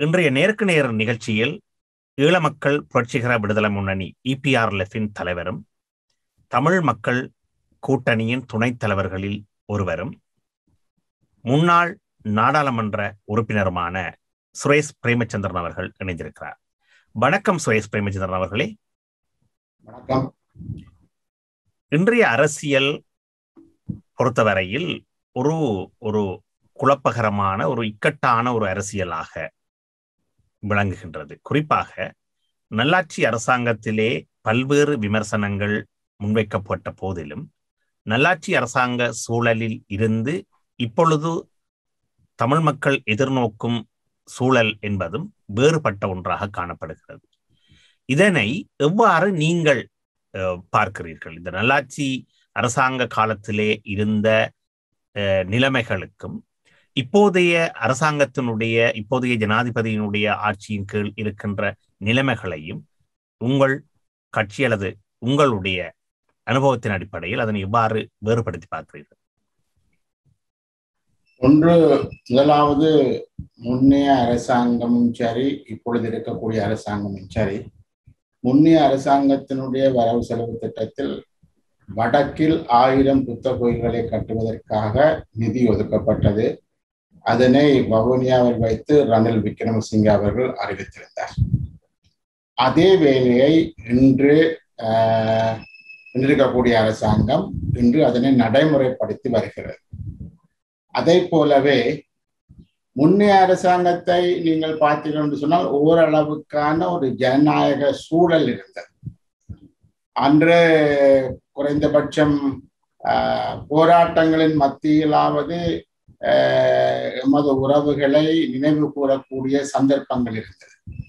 இன்றைய நேருக்கு நேர் நிகழ்ச்சியில் ஈழ மக்கள் புரட்சிகர விடுதலை முன்னணி இபிஆர்எஃபின் தலைவரும் தமிழ் மக்கள் கூட்டணியின் துணைத் தலைவர்களில் ஒருவரும் முன்னாள் நாடாளுமன்ற உறுப்பினருமான சுரேஷ் பிரேமச்சந்திரன் அவர்கள் இணைந்திருக்கிறார் வணக்கம் சுரேஷ் பிரேமச்சந்திரன் அவர்களே வணக்கம் இன்றைய அரசியல் பொறுத்தவரையில் ஒரு ஒரு குழப்பகரமான ஒரு இக்கட்டான ஒரு அரசியலாக விளங்குகின்றது குறிப்பாக நல்லாட்சி அரசாங்கத்திலே பல்வேறு விமர்சனங்கள் முன்வைக்கப்பட்ட போதிலும் நல்லாட்சி அரசாங்க சூழலில் இருந்து இப்பொழுது தமிழ் மக்கள் எதிர்நோக்கும் சூழல் என்பதும் வேறுபட்ட ஒன்றாக காணப்படுகிறது இதனை எவ்வாறு நீங்கள் பார்க்கிறீர்கள் இந்த நல்லாட்சி அரசாங்க காலத்திலே இருந்த நிலைமைகளுக்கும் இப்போதைய அரசாங்கத்தினுடைய இப்போதைய ஜனாதிபதியினுடைய ஆட்சியின் கீழ் இருக்கின்ற நிலைமைகளையும் உங்கள் கட்சி அல்லது உங்களுடைய அனுபவத்தின் அடிப்படையில் அதனை எவ்வாறு வேறுபடுத்தி பார்க்கிறீர்கள் ஒன்று முதலாவது முன்னைய அரசாங்கமும் சரி இப்பொழுது இருக்கக்கூடிய அரசாங்கமும் சரி முன்னைய அரசாங்கத்தினுடைய வரவு செலவு திட்டத்தில் வடக்கில் ஆயிரம் புத்த கோயில்களை கட்டுவதற்காக நிதி ஒதுக்கப்பட்டது அதனை வவுனியாவில் வைத்து ரணில் விக்ரமசிங்க அவர்கள் அறிவித்திருந்தார் அதே வேலையை இன்று இருக்கக்கூடிய அரசாங்கம் இன்று அதனை நடைமுறைப்படுத்தி வருகிறது அதை போலவே முன்னைய அரசாங்கத்தை நீங்கள் பார்த்தீர்கள் என்று சொன்னால் ஓரளவுக்கான ஒரு ஜனநாயக சூழல் இருந்தது அன்று குறைந்தபட்சம் போராட்டங்களின் மத்தியிலாவது எமது உறவுகளை நினைவு கூறக்கூடிய சந்தர்ப்பங்கள் இருந்தது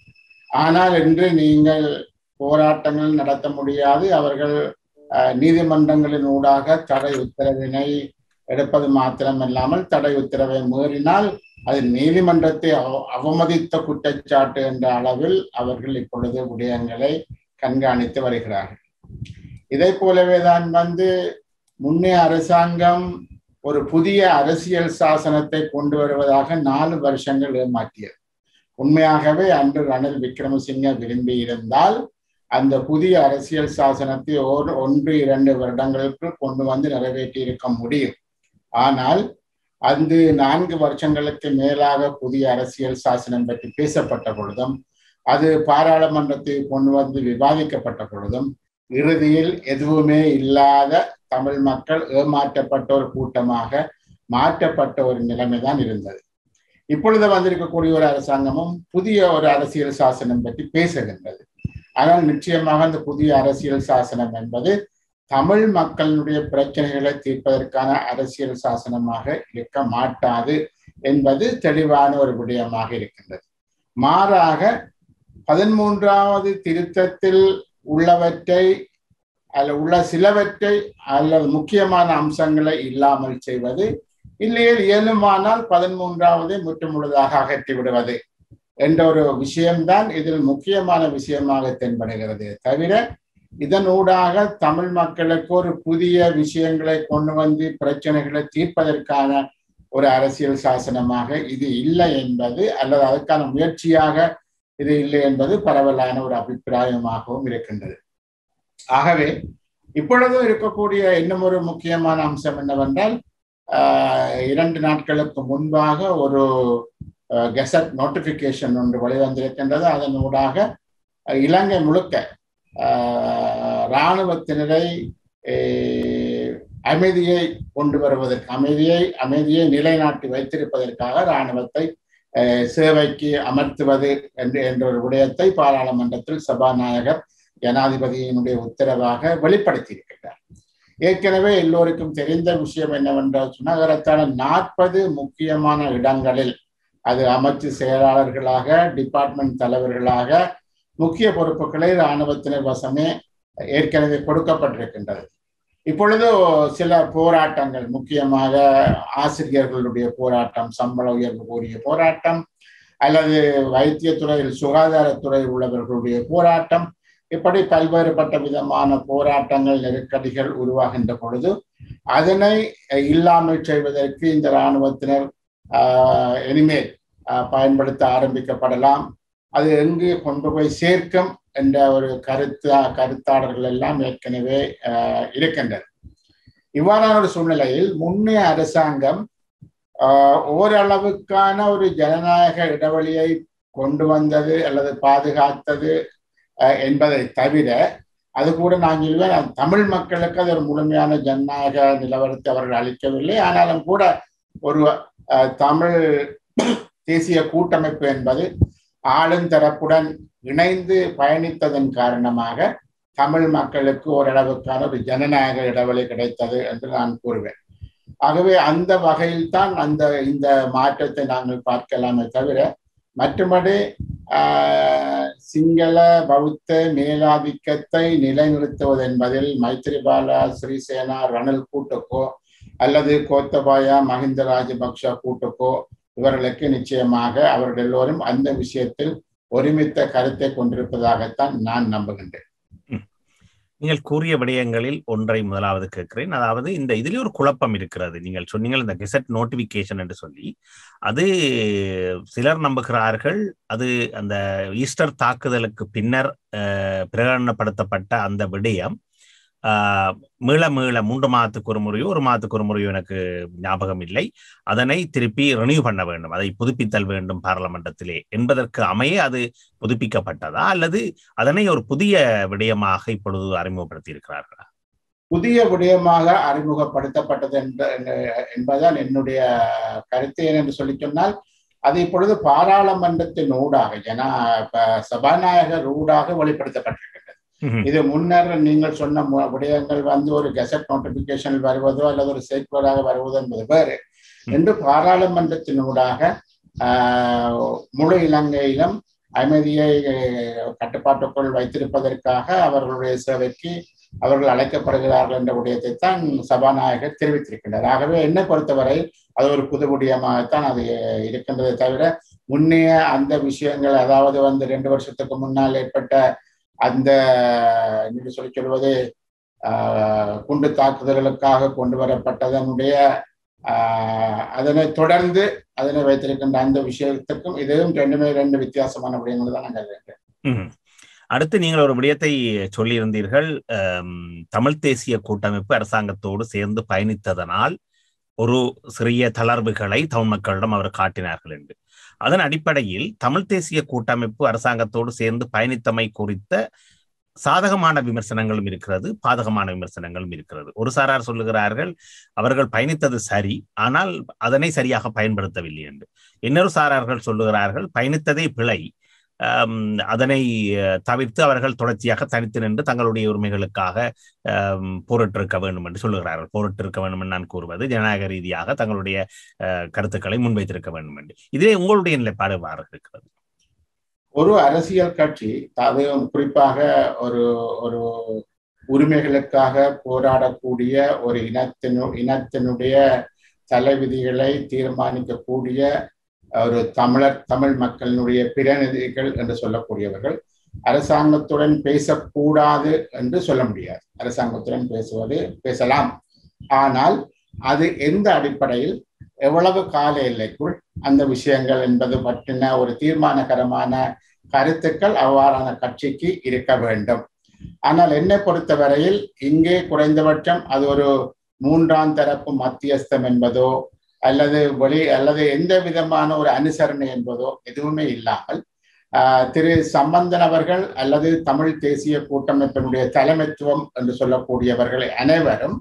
ஆனால் இன்று நீங்கள் போராட்டங்கள் நடத்த முடியாது அவர்கள் நீதிமன்றங்களின் ஊடாக தடை உத்தரவினை எடுப்பது மாத்திரமல்லாமல் தடை உத்தரவை மீறினால் அது நீதிமன்றத்தை அவமதித்த குற்றச்சாட்டு என்ற அளவில் அவர்கள் இப்பொழுது விடயங்களை கண்காணித்து வருகிறார்கள் இதை போலவே தான் வந்து முன்னைய அரசாங்கம் ஒரு புதிய அரசியல் சாசனத்தை கொண்டு வருவதாக நாலு வருஷங்கள் ஏமாற்றியது உண்மையாகவே அன்று ரணில் விக்ரமசிங்க விரும்பி இருந்தால் அந்த புதிய அரசியல் சாசனத்தை ஒரு ஒன்று இரண்டு வருடங்களுக்கு கொண்டு வந்து நிறைவேற்றி இருக்க முடியும் ஆனால் அந்த நான்கு வருஷங்களுக்கு மேலாக புதிய அரசியல் சாசனம் பற்றி பேசப்பட்ட பொழுதும் அது பாராளுமன்றத்தில் கொண்டு வந்து விவாதிக்கப்பட்ட பொழுதும் இறுதியில் எதுவுமே இல்லாத தமிழ் மக்கள் ஏமாற்றப்பட்ட ஒரு கூட்டமாக மாற்றப்பட்ட ஒரு நிலைமை தான் இருந்தது இப்பொழுது வந்திருக்கக்கூடிய ஒரு அரசாங்கமும் புதிய ஒரு அரசியல் சாசனம் பற்றி பேசுகின்றது ஆனால் நிச்சயமாக அந்த புதிய அரசியல் சாசனம் என்பது தமிழ் மக்களுடைய பிரச்சனைகளை தீர்ப்பதற்கான அரசியல் சாசனமாக இருக்க மாட்டாது என்பது தெளிவான ஒரு விடயமாக இருக்கின்றது மாறாக பதிமூன்றாவது திருத்தத்தில் உள்ளவற்றை அல்ல உள்ள சிலவற்றை அல்லது முக்கியமான அம்சங்களை இல்லாமல் செய்வது இல்லையே இயலுமானால் பதிமூன்றாவதை முற்றுமுழுதாக அகற்றி விடுவது என்ற ஒரு விஷயம்தான் இதில் முக்கியமான விஷயமாக தென்படுகிறது தவிர இதனூடாக தமிழ் மக்களுக்கு ஒரு புதிய விஷயங்களை கொண்டு வந்து பிரச்சனைகளை தீர்ப்பதற்கான ஒரு அரசியல் சாசனமாக இது இல்லை என்பது அல்லது அதற்கான முயற்சியாக இது இல்லை என்பது பரவலான ஒரு அபிப்பிராயமாகவும் இருக்கின்றது ஆகவே இப்பொழுதும் இருக்கக்கூடிய இன்னும் ஒரு முக்கியமான அம்சம் என்னவென்றால் இரண்டு நாட்களுக்கு முன்பாக ஒரு கெசட் நோட்டிபிகேஷன் ஒன்று வெளிவந்திருக்கின்றது அதன் ஊடாக இலங்கை முழுக்க இராணுவத்தினரை அமைதியை கொண்டு வருவதற்கு அமைதியை அமைதியை நிலைநாட்டி வைத்திருப்பதற்காக இராணுவத்தை சேவைக்கு அமர்த்துவது என்று என்ற ஒரு விடயத்தை பாராளுமன்றத்தில் சபாநாயகர் ஜனாதிபதியினுடைய உத்தரவாக வெளிப்படுத்தி இருக்கின்றார் ஏற்கனவே எல்லோருக்கும் தெரிந்த விஷயம் என்னவென்றால் சொன்னால் நாற்பது முக்கியமான இடங்களில் அது அமைச்சு செயலாளர்களாக டிபார்ட்மெண்ட் தலைவர்களாக முக்கிய பொறுப்புகளை இராணுவத்தினர் வசமே ஏற்கனவே கொடுக்கப்பட்டிருக்கின்றது இப்பொழுது சில போராட்டங்கள் முக்கியமாக ஆசிரியர்களுடைய போராட்டம் சம்பள உயர்வு கோரிய போராட்டம் அல்லது வைத்தியத்துறையில் சுகாதாரத்துறையில் உள்ளவர்களுடைய போராட்டம் இப்படி பல்வேறுபட்ட விதமான போராட்டங்கள் நெருக்கடிகள் உருவாகின்ற பொழுது அதனை இல்லாமல் செய்வதற்கு இந்த இராணுவத்தினர் இனிமேல் பயன்படுத்த ஆரம்பிக்கப்படலாம் அது எங்கு கொண்டு போய் சேர்க்கும் என்ற ஒரு கருத்தா கருத்தாளர்கள் எல்லாம் ஏற்கனவே இருக்கின்றது இவ்வாறான ஒரு சூழ்நிலையில் முன்னைய அரசாங்கம் ஓரளவுக்கான ஒரு ஜனநாயக இடைவெளியை கொண்டு வந்தது அல்லது பாதுகாத்தது என்பதை தவிர அது கூட நான் சொல்வேன் தமிழ் மக்களுக்கு அது ஒரு முழுமையான ஜனநாயக நிலவரத்தை அவர்கள் அளிக்கவில்லை ஆனாலும் கூட ஒரு தமிழ் தேசிய கூட்டமைப்பு என்பது ஆளுந்தரப்புடன் இணைந்து பயணித்ததன் காரணமாக தமிழ் மக்களுக்கு ஓரளவுக்கான ஒரு ஜனநாயக இடைவெளி கிடைத்தது என்று நான் கூறுவேன் ஆகவே அந்த வகையில் தான் அந்த இந்த மாற்றத்தை நாங்கள் பார்க்கலாமே தவிர மற்றபடி சிங்கள பௌத்த மேலாதிக்கத்தை நிலைநிறுத்துவது என்பதில் மைத்திரிபால ஸ்ரீசேனா ரணில் கூட்டுக்கோ அல்லது கோத்தபாயா மஹிந்த ராஜபக்ஷ கூட்டுக்கோ இவர்களுக்கு நிச்சயமாக அவர்கள் எல்லோரும் அந்த விஷயத்தில் ஒருமித்த கருத்தை கொண்டிருப்பதாகத்தான் நான் நம்புகின்றேன் நீங்கள் கூறிய விடயங்களில் ஒன்றை முதலாவது கேட்கிறேன் அதாவது இந்த இதிலே ஒரு குழப்பம் இருக்கிறது நீங்கள் சொன்னீங்கள் இந்த கெசட் நோட்டிபிகேஷன் என்று சொல்லி அது சிலர் நம்புகிறார்கள் அது அந்த ஈஸ்டர் தாக்குதலுக்கு பின்னர் பிரகடனப்படுத்தப்பட்ட அந்த விடயம் மீள மீள மூன்று மாதத்துக்கு ஒரு முறையோ ஒரு மாதத்துக்கு ஒரு முறையோ எனக்கு ஞாபகம் இல்லை அதனை திருப்பி ரினியூ பண்ண வேண்டும் அதை புதுப்பித்தல் வேண்டும் பாராளுமன்றத்திலே என்பதற்கு அமைய அது புதுப்பிக்கப்பட்டதா அல்லது அதனை ஒரு புதிய விடயமாக இப்பொழுது அறிமுகப்படுத்தி இருக்கிறார்களா புதிய விடயமாக அறிமுகப்படுத்தப்பட்டது என்பதுதான் என்னுடைய கருத்து என்று சொல்லி சொன்னால் அது இப்பொழுது பாராளுமன்றத்தின் ஊடாக ஏன்னா சபாநாயகர் ஊடாக வெளிப்படுத்தப்பட்டிருக்கிறது இது முன்னர் நீங்கள் சொன்ன விடயங்கள் வந்து ஒரு கெசட் நோட்டிபிகேஷன் வருவதோ அல்லது ஒரு சர்க்குலராக வருவதோ என்பது வேறு என்று பாராளுமன்றத்தினூடாக முழு இலங்கையிலும் அமைதியை கட்டுப்பாட்டுக்குள் வைத்திருப்பதற்காக அவர்களுடைய சேவைக்கு அவர்கள் அழைக்கப்படுகிறார்கள் என்ற விடயத்தை தான் சபாநாயகர் தெரிவித்திருக்கின்றார் ஆகவே என்னை பொறுத்தவரை அது ஒரு புது விடயமாகத்தான் அது இருக்கின்றதை தவிர முன்னைய அந்த விஷயங்கள் அதாவது வந்து ரெண்டு வருஷத்துக்கு முன்னால் ஏற்பட்ட அந்த நீங்க சொல்லி சொல்வது குண்டு தாக்குதல்களுக்காக கொண்டு வரப்பட்டதனுடைய அதனை தொடர்ந்து அதனை வைத்திருக்கின்ற அந்த விஷயத்துக்கும் இதுவும் ரெண்டுமே ரெண்டு வித்தியாசமான விடயங்கள் தான் நான் கருதுகிறேன் அடுத்து நீங்கள் ஒரு விடயத்தை சொல்லியிருந்தீர்கள் தமிழ் தேசிய கூட்டமைப்பு அரசாங்கத்தோடு சேர்ந்து பயணித்ததனால் ஒரு சிறிய தளர்வுகளை தமிழ் மக்களிடம் அவர் காட்டினார்கள் என்று அதன் அடிப்படையில் தமிழ் தேசிய கூட்டமைப்பு அரசாங்கத்தோடு சேர்ந்து பயணித்தமை குறித்த சாதகமான விமர்சனங்களும் இருக்கிறது பாதகமான விமர்சனங்களும் இருக்கிறது ஒரு சாரார் சொல்லுகிறார்கள் அவர்கள் பயணித்தது சரி ஆனால் அதனை சரியாக பயன்படுத்தவில்லை என்று இன்னொரு சாரார்கள் சொல்லுகிறார்கள் பயணித்ததே பிழை அதனை தவிர்த்து அவர்கள் தொடர்ச்சியாக தனித்து நின்று தங்களுடைய உரிமைகளுக்காக போரிட்டிருக்க வேண்டும் என்று சொல்லுகிறார்கள் போரிட்டிருக்க வேண்டும் என்று நான் கூறுவது ஜனநாயக ரீதியாக தங்களுடைய கருத்துக்களை முன்வைத்திருக்க வேண்டும் என்று இதே உங்களுடைய நிலைப்பாடு வார இருக்கிறது ஒரு அரசியல் கட்சி அது குறிப்பாக ஒரு ஒரு உரிமைகளுக்காக போராடக்கூடிய ஒரு இனத்தினு இனத்தினுடைய தலைவிதிகளை தீர்மானிக்கக்கூடிய ஒரு தமிழர் தமிழ் மக்களினுடைய பிரதிநிதிகள் என்று சொல்லக்கூடியவர்கள் அரசாங்கத்துடன் பேசக்கூடாது என்று சொல்ல முடியாது அரசாங்கத்துடன் பேசுவது பேசலாம் ஆனால் அது எந்த அடிப்படையில் எவ்வளவு கால எல்லைக்குள் அந்த விஷயங்கள் என்பது பற்றின ஒரு தீர்மானகரமான கருத்துக்கள் அவ்வாறான கட்சிக்கு இருக்க வேண்டும் ஆனால் என்னை பொறுத்தவரையில் இங்கே குறைந்தபட்சம் அது ஒரு மூன்றாம் தரப்பு மத்தியஸ்தம் என்பதோ அல்லது வெளி அல்லது எந்த விதமான ஒரு அனுசரணை என்பதோ எதுவுமே இல்லாமல் திரு சம்பந்தன் அவர்கள் அல்லது தமிழ் தேசிய கூட்டமைப்பினுடைய தலைமைத்துவம் என்று சொல்லக்கூடியவர்கள் அனைவரும்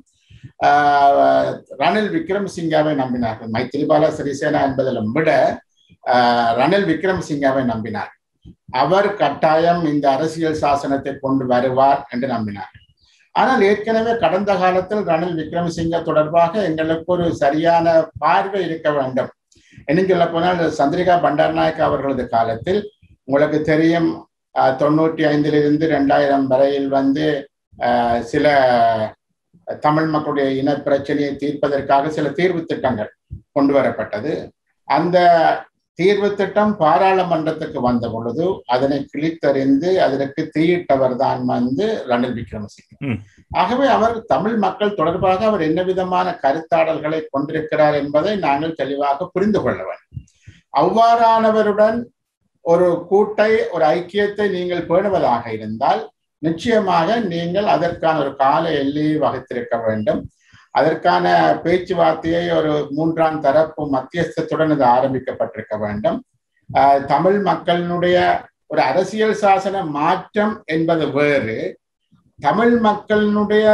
ரணில் விக்ரமசிங்காவை நம்பினார்கள் மைத்திரிபால சிறிசேனா என்பதிலும் விட ரணில் விக்ரமசிங்காவை நம்பினார் அவர் கட்டாயம் இந்த அரசியல் சாசனத்தை கொண்டு வருவார் என்று நம்பினார் ஆனால் ஏற்கனவே கடந்த காலத்தில் ரணில் விக்ரமசிங்க தொடர்பாக எங்களுக்கு ஒரு சரியான பார்வை இருக்க வேண்டும் என்ன சொல்ல போனால் சந்திரிகா பண்டாரநாயக் அவர்களது காலத்தில் உங்களுக்கு தெரியும் தொண்ணூற்றி ஐந்திலிருந்து ரெண்டாயிரம் வரையில் வந்து சில தமிழ் மக்களுடைய இன பிரச்சனையை தீர்ப்பதற்காக சில தீர்வு திட்டங்கள் கொண்டு வரப்பட்டது அந்த தீர்வு திட்டம் பாராளுமன்றத்துக்கு வந்த பொழுது அதனை கிழித்தறிந்து அதற்கு தீயிட்டவர் தான் வந்து ரணில் விக்ரமசிங்க ஆகவே அவர் தமிழ் மக்கள் தொடர்பாக அவர் என்ன விதமான கருத்தாடல்களை கொண்டிருக்கிறார் என்பதை நாங்கள் தெளிவாக புரிந்து கொள்ள வேண்டும் அவ்வாறானவருடன் ஒரு கூட்டை ஒரு ஐக்கியத்தை நீங்கள் பேணுவதாக இருந்தால் நிச்சயமாக நீங்கள் அதற்கான ஒரு கால எல்லையை வகுத்திருக்க வேண்டும் அதற்கான பேச்சுவார்த்தையை ஒரு மூன்றாம் தரப்பு மத்தியஸ்தத்துடன் இது ஆரம்பிக்கப்பட்டிருக்க வேண்டும் தமிழ் மக்களினுடைய ஒரு அரசியல் சாசன மாற்றம் என்பது வேறு தமிழ் மக்களினுடைய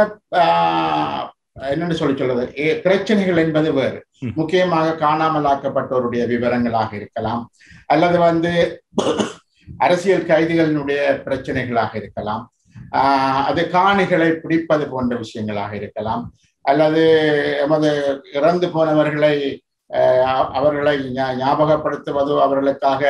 என்னன்னு சொல்லி சொல்றது பிரச்சனைகள் என்பது வேறு முக்கியமாக காணாமலாக்கப்பட்டோருடைய விவரங்களாக இருக்கலாம் அல்லது வந்து அரசியல் கைதிகளினுடைய பிரச்சனைகளாக இருக்கலாம் அது காணிகளை பிடிப்பது போன்ற விஷயங்களாக இருக்கலாம் அல்லது எமது இறந்து போனவர்களை அவர்களை ஞாபகப்படுத்துவதோ அவர்களுக்காக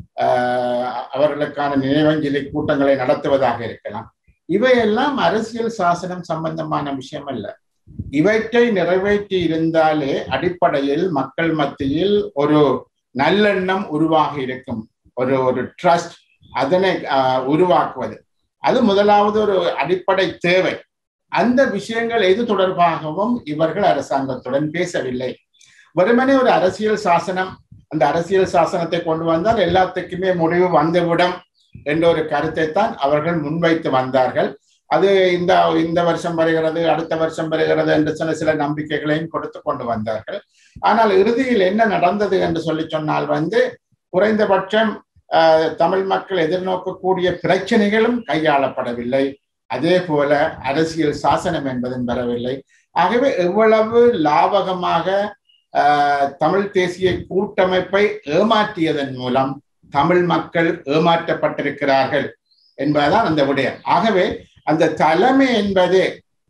அவர்களுக்கான நினைவஞ்சலி கூட்டங்களை நடத்துவதாக இருக்கலாம் இவையெல்லாம் அரசியல் சாசனம் சம்பந்தமான விஷயம் அல்ல இவற்றை நிறைவேற்றி இருந்தாலே அடிப்படையில் மக்கள் மத்தியில் ஒரு நல்லெண்ணம் உருவாகி இருக்கும் ஒரு ஒரு ட்ரஸ்ட் அதனை உருவாக்குவது அது முதலாவது ஒரு அடிப்படை தேவை அந்த விஷயங்கள் எது தொடர்பாகவும் இவர்கள் அரசாங்கத்துடன் பேசவில்லை வெறுமனே ஒரு அரசியல் சாசனம் அந்த அரசியல் சாசனத்தை கொண்டு வந்தால் எல்லாத்துக்குமே முடிவு வந்துவிடும் என்ற ஒரு கருத்தை தான் அவர்கள் முன்வைத்து வந்தார்கள் அது இந்த இந்த வருஷம் வருகிறது அடுத்த வருஷம் வருகிறது என்று சில சில நம்பிக்கைகளையும் கொடுத்து கொண்டு வந்தார்கள் ஆனால் இறுதியில் என்ன நடந்தது என்று சொல்லி சொன்னால் வந்து குறைந்தபட்சம் தமிழ் மக்கள் எதிர்நோக்கக்கூடிய பிரச்சனைகளும் கையாளப்படவில்லை அதே போல அரசியல் சாசனம் என்பதும் பெறவில்லை ஆகவே எவ்வளவு லாபகமாக தமிழ் தேசிய கூட்டமைப்பை ஏமாற்றியதன் மூலம் தமிழ் மக்கள் ஏமாற்றப்பட்டிருக்கிறார்கள் என்பதுதான் அந்த விடயம் ஆகவே அந்த தலைமை என்பது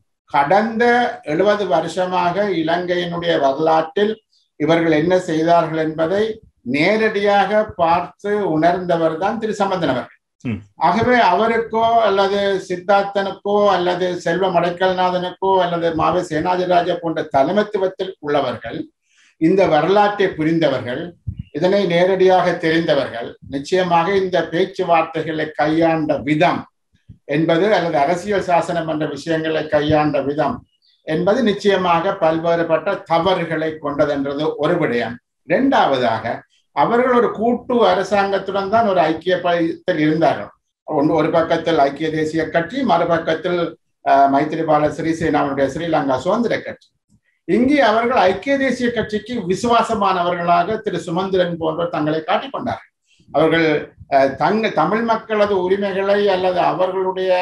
கடந்த எழுபது வருஷமாக இலங்கையினுடைய வரலாற்றில் இவர்கள் என்ன செய்தார்கள் என்பதை நேரடியாக பார்த்து உணர்ந்தவர் தான் திரு சம்பந்தன் அவர்கள் ஆகவே அவருக்கோ அல்லது சித்தார்த்தனுக்கோ அல்லது செல்வம் அடைக்கல்நாதனுக்கோ அல்லது மாவே சேனாதிராஜா போன்ற தலைமைத்துவத்தில் உள்ளவர்கள் இந்த வரலாற்றை புரிந்தவர்கள் இதனை நேரடியாக தெரிந்தவர்கள் நிச்சயமாக இந்த பேச்சுவார்த்தைகளை கையாண்ட விதம் என்பது அல்லது அரசியல் சாசனம் என்ற விஷயங்களை கையாண்ட விதம் என்பது நிச்சயமாக பல்வேறுபட்ட தவறுகளை கொண்டதென்றது ஒரு விடயம் இரண்டாவதாக அவர்கள் ஒரு கூட்டு அரசாங்கத்துடன் தான் ஒரு ஐக்கியத்தில் இருந்தார்கள் ஒன்று ஒரு பக்கத்தில் ஐக்கிய தேசிய கட்சி மறுபக்கத்தில் மைத்திரிபால சிறிசேனாவுடைய ஸ்ரீலங்கா சுதந்திர கட்சி இங்கே அவர்கள் ஐக்கிய தேசிய கட்சிக்கு விசுவாசமானவர்களாக திரு சுமந்திரன் போன்றோர் தங்களை காட்டிக்கொண்டார்கள் அவர்கள் தங்க தமிழ் மக்களது உரிமைகளை அல்லது அவர்களுடைய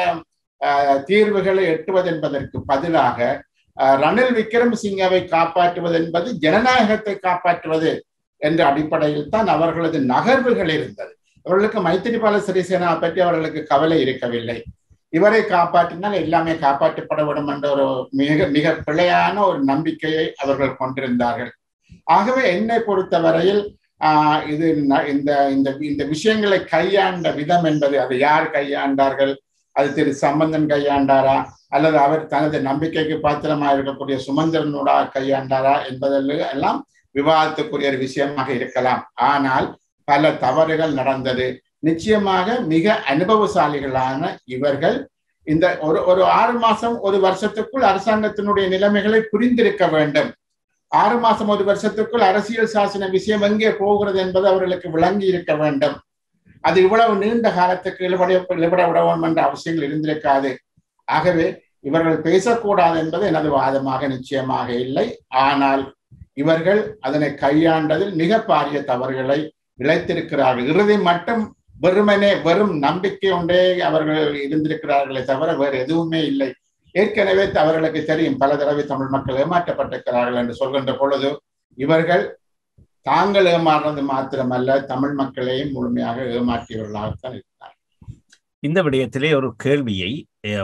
தீர்வுகளை எட்டுவது என்பதற்கு பதிலாக ரணில் விக்ரமசிங்கவை காப்பாற்றுவது என்பது ஜனநாயகத்தை காப்பாற்றுவது என்ற அடிப்படையில் தான் அவர்களது நகர்வுகள் இருந்தது அவர்களுக்கு மைத்திரிபால சிறிசேனா பற்றி அவர்களுக்கு கவலை இருக்கவில்லை இவரை காப்பாற்றினால் எல்லாமே காப்பாற்றப்படவிடும் என்ற ஒரு மிக மிக பிழையான ஒரு நம்பிக்கையை அவர்கள் கொண்டிருந்தார்கள் ஆகவே என்னை பொறுத்தவரையில் ஆஹ் இது இந்த இந்த இந்த விஷயங்களை கையாண்ட விதம் என்பது அதை யார் கையாண்டார்கள் அது திரு சம்பந்தன் கையாண்டாரா அல்லது அவர் தனது நம்பிக்கைக்கு பாத்திரமா இருக்கக்கூடிய சுமந்திரனோட கையாண்டாரா என்பதில் எல்லாம் விவாதத்துக்குரிய ஒரு விஷயமாக இருக்கலாம் ஆனால் பல தவறுகள் நடந்தது நிச்சயமாக மிக அனுபவசாலிகளான இவர்கள் இந்த ஒரு ஒரு ஆறு மாசம் ஒரு வருஷத்துக்குள் அரசாங்கத்தினுடைய நிலைமைகளை புரிந்திருக்க வேண்டும் ஆறு மாசம் ஒரு வருஷத்துக்குள் அரசியல் சாசன விஷயம் எங்கே போகிறது என்பது அவர்களுக்கு விளங்கி இருக்க வேண்டும் அது இவ்வளவு நீண்ட காலத்துக்கு இழுபட இழுபட விடவும் என்ற அவசியங்கள் இருந்திருக்காது ஆகவே இவர்கள் பேசக்கூடாது என்பது எனது வாதமாக நிச்சயமாக இல்லை ஆனால் இவர்கள் அதனை கையாண்டதில் மிக பாரிய தவறுகளை இழைத்திருக்கிறார்கள் இறுதி மட்டும் வெறுமனே வெறும் நம்பிக்கை ஒன்றே அவர்கள் இருந்திருக்கிறார்களே தவிர வேறு எதுவுமே இல்லை ஏற்கனவே அவர்களுக்கு தெரியும் பல தடவை தமிழ் மக்கள் ஏமாற்றப்பட்டிருக்கிறார்கள் என்று சொல்கின்ற பொழுது இவர்கள் தாங்கள் ஏமாறுறது மாத்திரமல்ல தமிழ் மக்களையும் முழுமையாக ஏமாற்றியவர்களாகத்தான் இருக்கிறார் இந்த விடயத்திலே ஒரு கேள்வியை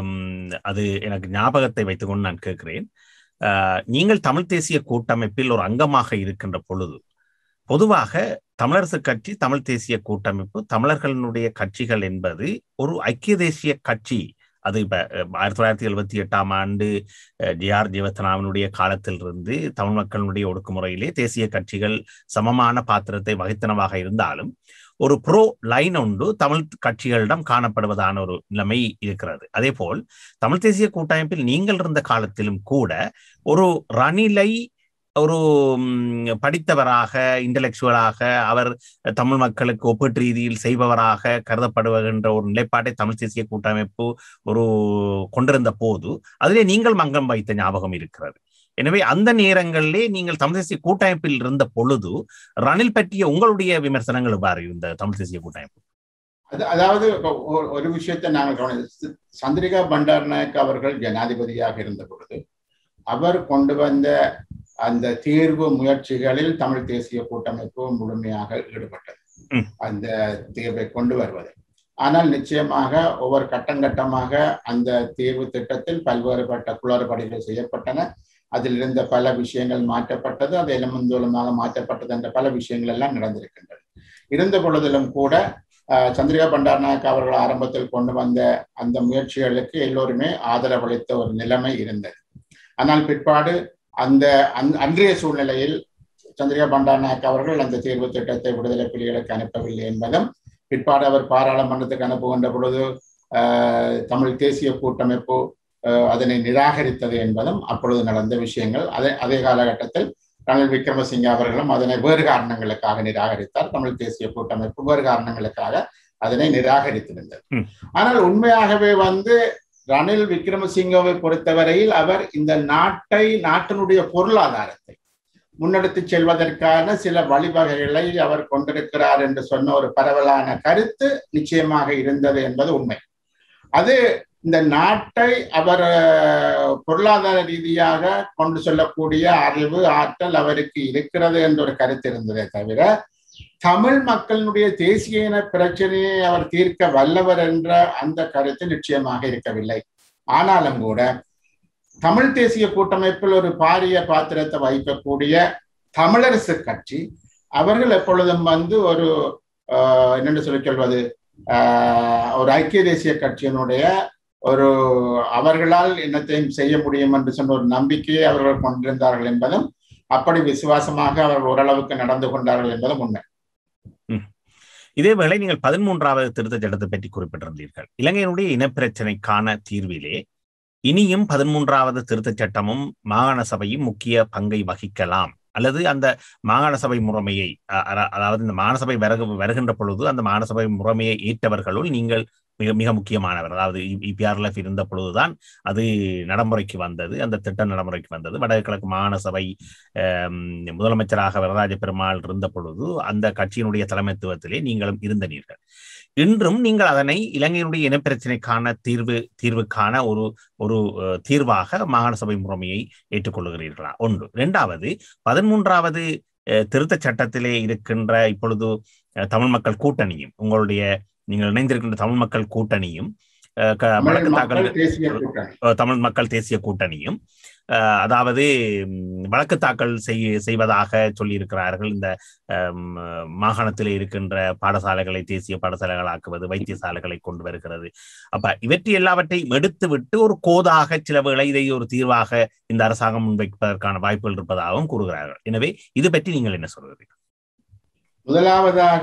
அது எனக்கு ஞாபகத்தை வைத்துக்கொண்டு நான் கேட்கிறேன் நீங்கள் தமிழ் தேசிய கூட்டமைப்பில் ஒரு அங்கமாக இருக்கின்ற பொழுது பொதுவாக தமிழரசு கட்சி தமிழ் தேசிய கூட்டமைப்பு தமிழர்களுடைய கட்சிகள் என்பது ஒரு ஐக்கிய தேசிய கட்சி அது இப்ப ஆயிரத்தி தொள்ளாயிரத்தி எழுபத்தி எட்டாம் ஆண்டு ஜே ஆர் ஜீவத்தனாவினுடைய காலத்திலிருந்து தமிழ் மக்களுடைய ஒடுக்குமுறையிலே தேசிய கட்சிகள் சமமான பாத்திரத்தை வகித்தனவாக இருந்தாலும் ஒரு ப்ரோ லைன் ஒன்று தமிழ் கட்சிகளிடம் காணப்படுவதான ஒரு நிலைமை இருக்கிறது அதே போல் தமிழ் தேசிய கூட்டமைப்பில் நீங்கள் இருந்த காலத்திலும் கூட ஒரு ரணிலை ஒரு படித்தவராக இன்டலெக்சுவலாக அவர் தமிழ் மக்களுக்கு ஒப்பீட்டு ரீதியில் செய்பவராக கருதப்படுகின்ற ஒரு நிலைப்பாட்டை தமிழ் தேசிய கூட்டமைப்பு ஒரு கொண்டிருந்த போது அதிலே நீங்கள் மங்கம் வைத்த ஞாபகம் இருக்கிறது எனவே அந்த நேரங்களிலே நீங்கள் தமிழ் தேசிய கூட்டமைப்பில் இருந்த பொழுது ரணில் பற்றிய உங்களுடைய விமர்சனங்கள் எவ்வாறு இருந்த தமிழ் தேசிய கூட்டமைப்பு அது அதாவது ஒரு விஷயத்தை நாங்கள் கவனி சந்திரிகா பண்டாரநாயக் அவர்கள் ஜனாதிபதியாக இருந்த பொழுது அவர் கொண்டு வந்த அந்த தீர்வு முயற்சிகளில் தமிழ் தேசிய கூட்டமைப்பு முழுமையாக ஈடுபட்டது அந்த தீர்வை கொண்டு வருவது ஆனால் நிச்சயமாக ஒவ்வொரு கட்டங்கட்டமாக அந்த தீர்வு திட்டத்தில் பல்வேறுபட்ட குளறுபடிகள் செய்யப்பட்டன அதில் இருந்த பல விஷயங்கள் மாற்றப்பட்டது அது எலமந்தூலமாக மாற்றப்பட்டது என்ற பல விஷயங்கள் எல்லாம் நடந்திருக்கின்றன இருந்த பொழுதிலும் கூட சந்திரிகா பண்டாரநாயக் அவர்கள் ஆரம்பத்தில் கொண்டு வந்த அந்த முயற்சிகளுக்கு எல்லோருமே ஆதரவளித்த ஒரு நிலைமை இருந்தது ஆனால் பிற்பாடு அந்த அன்றைய சூழ்நிலையில் சந்திரிகா பண்டாரநாயக் அவர்கள் அந்த தேர்வு திட்டத்தை விடுதலை புலிகளுக்கு அனுப்பவில்லை என்பதும் பிற்பாடு அவர் பாராளுமன்றத்துக்கு அனுப்புகின்ற பொழுது தமிழ் தேசிய கூட்டமைப்பு அதனை நிராகரித்தது என்பதும் அப்பொழுது நடந்த விஷயங்கள் அதே அதே காலகட்டத்தில் ரணில் விக்ரமசிங்க அவர்களும் அதனை வேறு காரணங்களுக்காக நிராகரித்தார் தமிழ் தேசிய கூட்டமைப்பு வேறு காரணங்களுக்காக அதனை நிராகரித்திருந்தது ஆனால் உண்மையாகவே வந்து ரணில் விக்ரமசிங்கவை பொறுத்தவரையில் அவர் இந்த நாட்டை நாட்டினுடைய பொருளாதாரத்தை முன்னெடுத்து செல்வதற்கான சில வழிவகைகளை அவர் கொண்டிருக்கிறார் என்று சொன்ன ஒரு பரவலான கருத்து நிச்சயமாக இருந்தது என்பது உண்மை அது இந்த நாட்டை அவர் பொருளாதார ரீதியாக கொண்டு செல்லக்கூடிய அறிவு ஆற்றல் அவருக்கு இருக்கிறது என்ற ஒரு கருத்து இருந்ததே தவிர தமிழ் மக்களினுடைய தேசிய இன பிரச்சனையை அவர் தீர்க்க வல்லவர் என்ற அந்த கருத்து நிச்சயமாக இருக்கவில்லை ஆனாலும் கூட தமிழ் தேசிய கூட்டமைப்பில் ஒரு பாரிய பாத்திரத்தை வகிக்கக்கூடிய தமிழரசு கட்சி அவர்கள் எப்பொழுதும் வந்து ஒரு என்னென்னு சொல்லி சொல்வது ஒரு ஐக்கிய தேசிய கட்சியினுடைய ஒரு அவர்களால் என்னத்தையும் செய்ய முடியும் என்று சொன்ன ஒரு நம்பிக்கையை அவர்கள் கொண்டிருந்தார்கள் என்பதும் அப்படி விசுவாசமாக அவர்கள் ஓரளவுக்கு நடந்து கொண்டார்கள் என்பதும் உண்மை இதேவேளை நீங்கள் பதிமூன்றாவது திருத்த சட்டத்தை பற்றி குறிப்பிட்டிருந்தீர்கள் இலங்கையினுடைய இனப்பிரச்சனைக்கான தீர்விலே இனியும் பதிமூன்றாவது திருத்த சட்டமும் மாகாண சபையும் முக்கிய பங்கை வகிக்கலாம் அல்லது அந்த மாகாண சபை முறைமையை அதாவது இந்த மாகாண சபை வருகின்ற பொழுது அந்த மாகாண சபை முறைமையை ஏற்றவர்களுள் நீங்கள் மிக மிக முக்கியமானவர் அதாவது இபிஆர்எஃப் இருந்த பொழுதுதான் அது நடைமுறைக்கு வந்தது அந்த திட்டம் நடைமுறைக்கு வந்தது வடகிழக்கு மாகாண சபை முதலமைச்சராக வரராஜ பெருமாள் இருந்த பொழுது அந்த கட்சியினுடைய தலைமைத்துவத்திலே நீங்களும் இருந்தனீர்கள் இன்றும் நீங்கள் அதனை இலங்கையினுடைய இனப்பிரச்சனைக்கான தீர்வு தீர்வுக்கான ஒரு ஒரு தீர்வாக மாகாண சபை முறைமையை ஏற்றுக்கொள்ளுகிறீர்களா ஒன்று இரண்டாவது பதிமூன்றாவது திருத்த சட்டத்திலே இருக்கின்ற இப்பொழுது தமிழ் மக்கள் கூட்டணியும் உங்களுடைய நீங்கள் இணைந்திருக்கின்ற தமிழ் மக்கள் கூட்டணியும் வழக்கு தாக்கல் தமிழ் மக்கள் தேசிய கூட்டணியும் அதாவது வழக்கு தாக்கல் செய் செய்வதாக சொல்லியிருக்கிறார்கள் இந்த மாகாணத்தில் இருக்கின்ற பாடசாலைகளை தேசிய பாடசாலைகள் ஆக்குவது வைத்தியசாலைகளை கொண்டு வருகிறது அப்ப இவற்றை எல்லாவற்றையும் எடுத்து விட்டு ஒரு கோதாக சில வேளை இதை ஒரு தீர்வாக இந்த அரசாங்கம் முன்வைப்பதற்கான வாய்ப்புகள் இருப்பதாகவும் கூறுகிறார்கள் எனவே இது பற்றி நீங்கள் என்ன சொல்கிறீர்கள் முதலாவதாக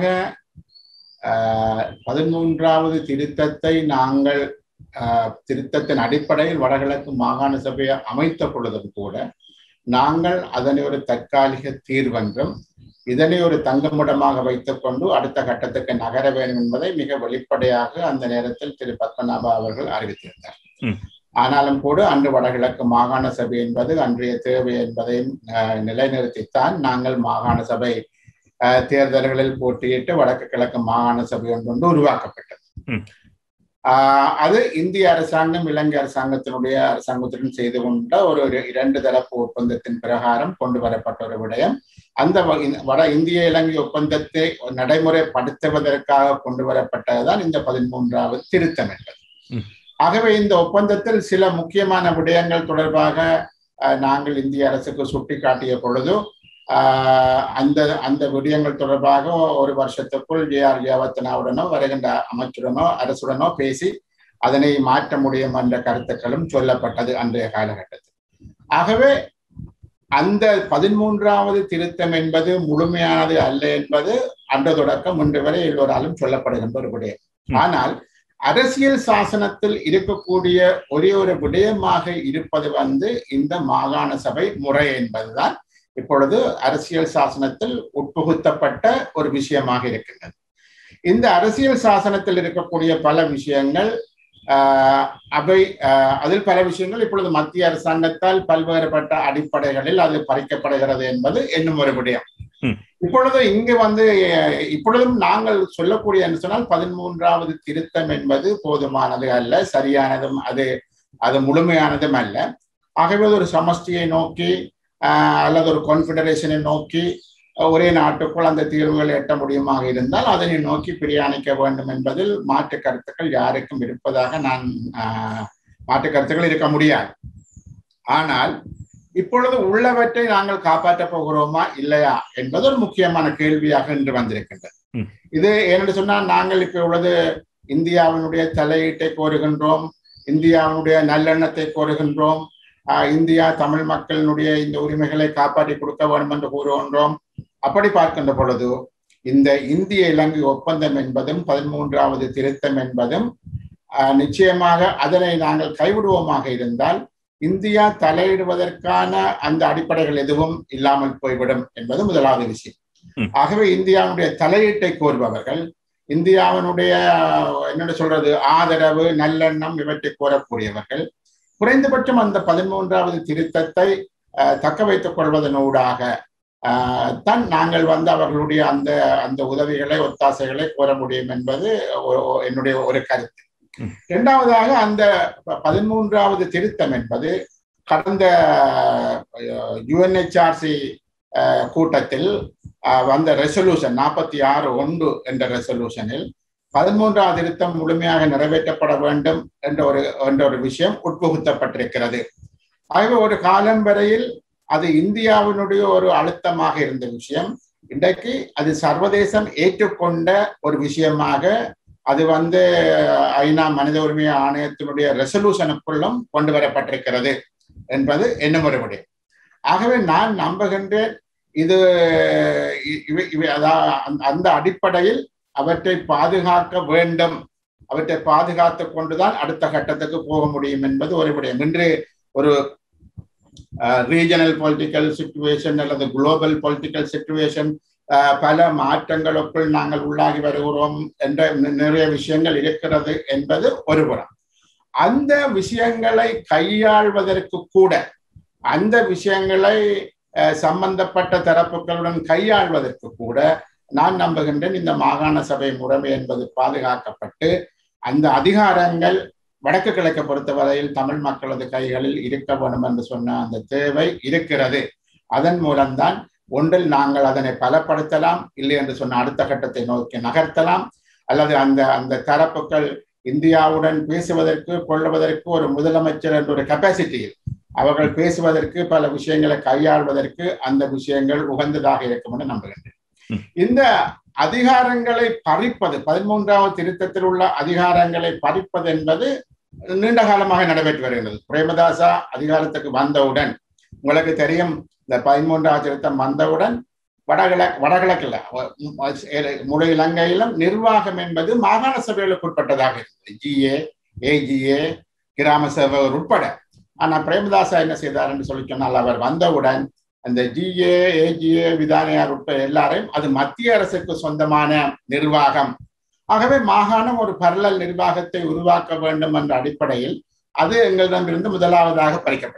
பதிமூன்றாவது திருத்தத்தை நாங்கள் திருத்தத்தின் அடிப்படையில் வடகிழக்கு மாகாண சபையை அமைத்த பொழுதும் கூட நாங்கள் அதனை ஒரு தற்காலிக தீர்வென்றும் இதனை ஒரு தங்குமிடமாக வைத்துக்கொண்டு அடுத்த கட்டத்துக்கு நகர வேண்டும் என்பதை மிக வெளிப்படையாக அந்த நேரத்தில் திரு பத்மநாபா அவர்கள் அறிவித்திருந்தார் ஆனாலும் கூட அன்று வடகிழக்கு மாகாண சபை என்பது அன்றைய தேவை என்பதையும் நிலைநிறுத்தித்தான் நாங்கள் மாகாண சபை தேர்தல்களில் போட்டியிட்டு வடக்கு கிழக்கு மாகாண சபை ஒன்று உருவாக்கப்பட்டது அது இந்திய அரசாங்கம் இலங்கை அரசாங்கத்தினுடைய அரசாங்கத்துடன் செய்து கொண்ட ஒரு இரண்டு தரப்பு ஒப்பந்தத்தின் பிரகாரம் கொண்டு வரப்பட்ட ஒரு விடயம் அந்த வட இந்திய இலங்கை ஒப்பந்தத்தை நடைமுறைப்படுத்துவதற்காக கொண்டு வரப்பட்டதுதான் இந்த பதிமூன்றாவது திருத்தம் என்பது ஆகவே இந்த ஒப்பந்தத்தில் சில முக்கியமான விடயங்கள் தொடர்பாக நாங்கள் இந்திய அரசுக்கு சுட்டி காட்டிய பொழுது அந்த அந்த விடயங்கள் தொடர்பாக ஒரு வருஷத்துக்குள் ஜே ஆர் ஜெயவர்த்தனாவுடனோ வருகின்ற அமைச்சருடனோ அரசுடனோ பேசி அதனை மாற்ற முடியும் என்ற கருத்துக்களும் சொல்லப்பட்டது அன்றைய காலகட்டத்தில் ஆகவே அந்த பதிமூன்றாவது திருத்தம் என்பது முழுமையானது அல்ல என்பது அன்று தொடக்கம் இன்று வரை எல்லோராலும் சொல்லப்படுகின்ற ஒரு விடயம் ஆனால் அரசியல் சாசனத்தில் இருக்கக்கூடிய ஒரே ஒரு விடயமாக இருப்பது வந்து இந்த மாகாண சபை முறை என்பதுதான் இப்பொழுது அரசியல் சாசனத்தில் உட்புகுத்தப்பட்ட ஒரு விஷயமாக இருக்கின்றது இந்த அரசியல் சாசனத்தில் இருக்கக்கூடிய பல விஷயங்கள் அவை அதில் பல விஷயங்கள் இப்பொழுது மத்திய அரசாங்கத்தால் பல்வேறுபட்ட அடிப்படைகளில் அது பறிக்கப்படுகிறது என்பது என்னும் ஒரு விடயம் இப்பொழுது இங்கு வந்து இப்பொழுதும் நாங்கள் சொல்லக்கூடிய என்று சொன்னால் பதிமூன்றாவது திருத்தம் என்பது போதுமானது அல்ல சரியானதும் அது அது முழுமையானதும் அல்ல ஆகவே ஒரு சமஷ்டியை நோக்கி அல்லது ஒரு கான்ஃபெடரேஷனை நோக்கி ஒரே நாட்டுக்குள் அந்த தீர்வுகள் எட்ட முடியுமாக இருந்தால் அதனை நோக்கி பிரயாணிக்க வேண்டும் என்பதில் மாற்று கருத்துக்கள் யாருக்கும் இருப்பதாக நான் மாற்று கருத்துக்கள் இருக்க முடியாது ஆனால் இப்பொழுது உள்ளவற்றை நாங்கள் காப்பாற்றப் போகிறோமா இல்லையா என்பது ஒரு முக்கியமான கேள்வியாக இன்று வந்திருக்கின்றது இது ஏனென்று சொன்னால் நாங்கள் இப்ப உள்ளது இந்தியாவினுடைய தலையீட்டை கோருகின்றோம் இந்தியாவினுடைய நல்லெண்ணத்தை கோருகின்றோம் இந்தியா தமிழ் மக்களினுடைய இந்த உரிமைகளை காப்பாற்றி கொடுக்க வேண்டும் என்று கூறுகின்றோம் அப்படி பார்க்கின்ற பொழுது இந்த இந்திய இலங்கை ஒப்பந்தம் என்பதும் பதிமூன்றாவது திருத்தம் என்பதும் நிச்சயமாக அதனை நாங்கள் கைவிடுவோமாக இருந்தால் இந்தியா தலையிடுவதற்கான அந்த அடிப்படைகள் எதுவும் இல்லாமல் போய்விடும் என்பது முதலாவது விஷயம் ஆகவே இந்தியாவுடைய தலையீட்டை கோருபவர்கள் இந்தியாவினுடைய என்னென்ன சொல்றது ஆதரவு நல்லெண்ணம் இவற்றை கோரக்கூடியவர்கள் குறைந்தபட்சம் அந்த பதிமூன்றாவது திருத்தத்தை தக்க வைத்துக் கொள்வதனூடாக தான் நாங்கள் வந்து அவர்களுடைய அந்த அந்த உதவிகளை ஒத்தாசைகளை கோர முடியும் என்பது என்னுடைய ஒரு கருத்து இரண்டாவதாக அந்த பதிமூன்றாவது திருத்தம் என்பது கடந்த யுஎன்ஹெச்ஆர்சி கூட்டத்தில் வந்த ரெசல்யூஷன் நாற்பத்தி ஆறு ஒன்று என்ற ரெசல்யூஷனில் பதிமூன்றாவது திருத்தம் முழுமையாக நிறைவேற்றப்பட வேண்டும் என்ற ஒரு என்ற ஒரு விஷயம் உட்புகுத்தப்பட்டிருக்கிறது ஆகவே ஒரு காலம் வரையில் அது இந்தியாவினுடைய ஒரு அழுத்தமாக இருந்த விஷயம் இன்றைக்கு அது சர்வதேசம் ஏற்றுக்கொண்ட ஒரு விஷயமாக அது வந்து ஐநா மனித உரிமை ஆணையத்தினுடைய ரெசல்யூஷனுக்குள்ளும் கொண்டு வரப்பட்டிருக்கிறது என்பது என்ன முறைப்படி ஆகவே நான் நம்புகின்றேன் இது அந்த அடிப்படையில் அவற்றை பாதுகாக்க வேண்டும் அவற்றை பாதுகாத்து கொண்டுதான் அடுத்த கட்டத்துக்கு போக முடியும் என்பது ஒரு விடயம் இன்று ஒரு ரீஜனல் பொலிட்டிக்கல் சிச்சுவேஷன் அல்லது குளோபல் பொலிட்டிக்கல் சிச்சுவேஷன் பல மாற்றங்களுக்குள் நாங்கள் உள்ளாகி வருகிறோம் என்ற நிறைய விஷயங்கள் இருக்கிறது என்பது ஒரு புறம் அந்த விஷயங்களை கையாள்வதற்கு கூட அந்த விஷயங்களை சம்பந்தப்பட்ட தரப்புகளுடன் கையாள்வதற்கு கூட நான் நம்புகின்றேன் இந்த மாகாண சபை முறைமை என்பது பாதுகாக்கப்பட்டு அந்த அதிகாரங்கள் வடக்கு கிழக்கை பொறுத்தவரையில் தமிழ் மக்களது கைகளில் இருக்க வேண்டும் என்று சொன்ன அந்த தேவை இருக்கிறது அதன் மூலம்தான் ஒன்றில் நாங்கள் அதனை பலப்படுத்தலாம் இல்லை என்று சொன்ன அடுத்த கட்டத்தை நோக்கி நகர்த்தலாம் அல்லது அந்த அந்த தரப்புகள் இந்தியாவுடன் பேசுவதற்கு கொள்ளுவதற்கு ஒரு முதலமைச்சர் என்ற ஒரு கெப்பாசிட்டியில் அவர்கள் பேசுவதற்கு பல விஷயங்களை கையாள்வதற்கு அந்த விஷயங்கள் உகந்ததாக இருக்கும் என்று நம்புகின்றேன் இந்த அதிகாரங்களை பறிப்பது பதிமூன்றாவது திருத்தத்தில் உள்ள அதிகாரங்களை பறிப்பது என்பது நீண்ட காலமாக நடைபெற்று வருகிறது பிரேமதாசா அதிகாரத்துக்கு வந்தவுடன் உங்களுக்கு தெரியும் இந்த பதிமூன்றாவது திருத்தம் வந்தவுடன் வடகிழக்கு வடகிழக்கில் முழு இலங்கையிலும் நிர்வாகம் என்பது மாகாண சபைகளுக்கு உட்பட்டதாக இருந்தது ஜிஏ ஏஜிஏ கிராம சேவகர் உட்பட ஆனா பிரேமதாசா என்ன செய்தார் என்று சொல்லி சொன்னால் அவர் வந்தவுடன் அந்த ஜிஏ ஏஜிஏ விதானையார் உட்பட எல்லாரையும் அது மத்திய அரசுக்கு சொந்தமான நிர்வாகம் ஆகவே மாகாணம் ஒரு பரலல் நிர்வாகத்தை உருவாக்க வேண்டும் என்ற அடிப்படையில் அது எங்களிடமிருந்து முதலாவதாக பறிக்கப்பட்டது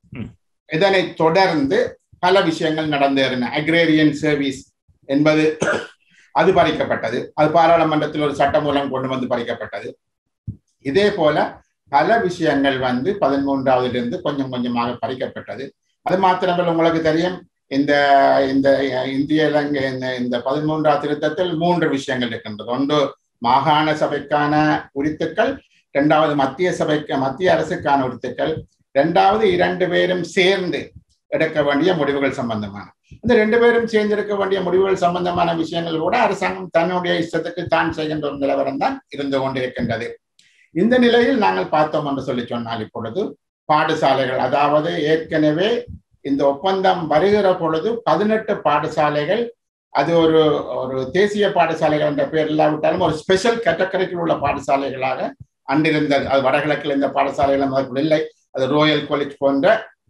இதனை தொடர்ந்து பல விஷயங்கள் நடந்தேறின அக்ரேரியன் சர்வீஸ் என்பது அது பறிக்கப்பட்டது அது பாராளுமன்றத்தில் ஒரு சட்ட மூலம் கொண்டு வந்து பறிக்கப்பட்டது இதே போல பல விஷயங்கள் வந்து பதிமூன்றாவதிலிருந்து கொஞ்சம் கொஞ்சமாக பறிக்கப்பட்டது அது மாத்திரமல்ல உங்களுக்கு தெரியும் இந்த இந்த இந்திய இலங்கை இந்த இந்த பதிமூன்றாவது திருத்தத்தில் மூன்று விஷயங்கள் இருக்கின்றது ஒன்று மாகாண சபைக்கான உரித்துக்கள் இரண்டாவது மத்திய சபைக்கு மத்திய அரசுக்கான உரித்துக்கள் இரண்டாவது இரண்டு பேரும் சேர்ந்து எடுக்க வேண்டிய முடிவுகள் சம்பந்தமான இந்த ரெண்டு பேரும் சேர்ந்து எடுக்க வேண்டிய முடிவுகள் சம்பந்தமான விஷயங்கள் கூட அரசாங்கம் தன்னுடைய இஷ்டத்துக்கு தான் செய்கின்ற ஒரு நிலவரம் தான் இருந்து கொண்டிருக்கின்றது இந்த நிலையில் நாங்கள் பார்த்தோம் என்று சொல்லி சொன்னால் இப்பொழுது பாடசாலைகள் அதாவது ஏற்கனவே இந்த ஒப்பந்தம் வருகிற பொழுது பதினெட்டு பாடசாலைகள் அது ஒரு ஒரு தேசிய பாடசாலைகள் என்ற பெயர் இல்லாவிட்டாலும் ஒரு ஸ்பெஷல் கேட்டகரிக்குள் உள்ள பாடசாலைகளாக அன்றிருந்தது அது வடகிழக்கில் இந்த பாடசாலைகள் இல்லை அது ரோயல் காலேஜ் போன்ற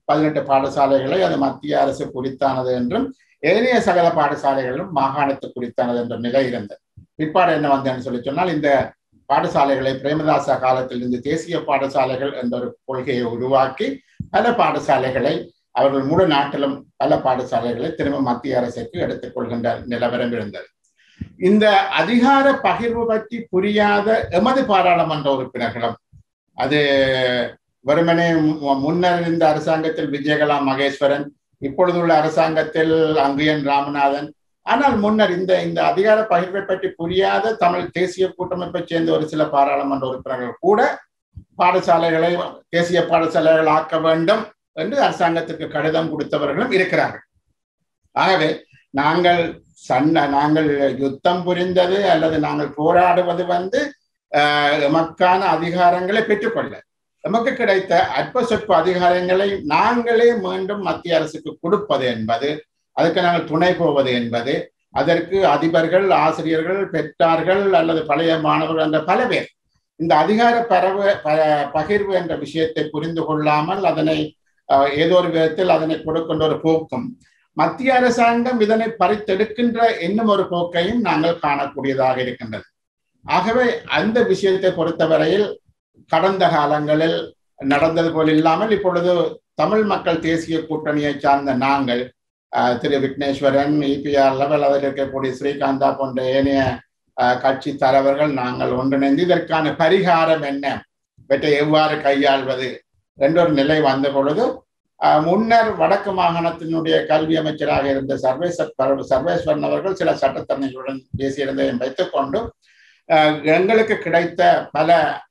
பதினெட்டு பாடசாலைகளை அது மத்திய அரசு குறித்தானது என்றும் ஏனைய சகல பாடசாலைகளும் மாகாணத்து குறித்தானது என்ற நிலை இருந்தது பிற்பாடு என்ன வந்தேன்னு சொல்லி சொன்னால் இந்த பாடசாலைகளை பிரேமதாச காலத்தில் இருந்து தேசிய பாடசாலைகள் என்ற ஒரு கொள்கையை உருவாக்கி பல பாடசாலைகளை அவர்கள் முழு நாட்டிலும் பல பாடசாலைகளை திரும்ப மத்திய அரசுக்கு எடுத்துக்கொள்கின்ற நிலவரம் இருந்தது இந்த அதிகார பகிர்வு பற்றி புரியாத எமது பாராளுமன்ற உறுப்பினர்களும் அது வெறுமனே முன்னர் இருந்த அரசாங்கத்தில் விஜயகலா மகேஸ்வரன் இப்பொழுதுள்ள அரசாங்கத்தில் அங்குயன் ராமநாதன் ஆனால் முன்னர் இந்த இந்த அதிகார பகிர்வை பற்றி புரியாத தமிழ் தேசிய கூட்டமைப்பை சேர்ந்த ஒரு சில பாராளுமன்ற உறுப்பினர்கள் கூட பாடசாலைகளை தேசிய பாடசாலைகள் ஆக்க வேண்டும் என்று அரசாங்கத்திற்கு கடிதம் கொடுத்தவர்களும் இருக்கிறார்கள் ஆகவே நாங்கள் சண்டை நாங்கள் யுத்தம் புரிந்தது அல்லது நாங்கள் போராடுவது வந்து எமக்கான அதிகாரங்களை பெற்றுக்கொள்ள நமக்கு கிடைத்த அற்ப சொற்ப அதிகாரங்களை நாங்களே மீண்டும் மத்திய அரசுக்கு கொடுப்பது என்பது அதுக்கு நாங்கள் துணை போவது என்பது அதற்கு அதிபர்கள் ஆசிரியர்கள் பெற்றார்கள் அல்லது பழைய மாணவர்கள் என்ற பல பேர் இந்த அதிகார பரவு பகிர்வு என்ற விஷயத்தை புரிந்து கொள்ளாமல் அதனை ஏதோ ஒரு விதத்தில் அதனை கொடுக்கின்ற ஒரு போக்கும் மத்திய அரசாங்கம் இதனை பறித்தெடுக்கின்ற இன்னும் ஒரு போக்கையும் நாங்கள் காணக்கூடியதாக இருக்கின்றது ஆகவே அந்த விஷயத்தை பொறுத்தவரையில் கடந்த காலங்களில் நடந்தது போல் இல்லாமல் இப்பொழுது தமிழ் மக்கள் தேசிய கூட்டணியை சார்ந்த நாங்கள் திரு விக்னேஸ்வரன் இபிஆர் லெவல் அதில் இருக்கக்கூடிய ஸ்ரீகாந்தா போன்ற ஏனைய கட்சி தலைவர்கள் நாங்கள் ஒன்றிணைந்து இதற்கான பரிகாரம் என்ன இவற்றை எவ்வாறு கையாள்வது என்ற ஒரு நிலை வந்த பொழுது முன்னர் வடக்கு மாகாணத்தினுடைய கல்வி அமைச்சராக இருந்த சர்வேஸ்வர் சர்வேஸ்வரன் அவர்கள் சில சட்டத்தரணிகளுடன் பேசியிருந்ததை வைத்துக்கொண்டு எங்களுக்கு கிடைத்த பல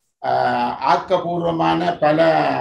ஆக்கபூர்வமான பல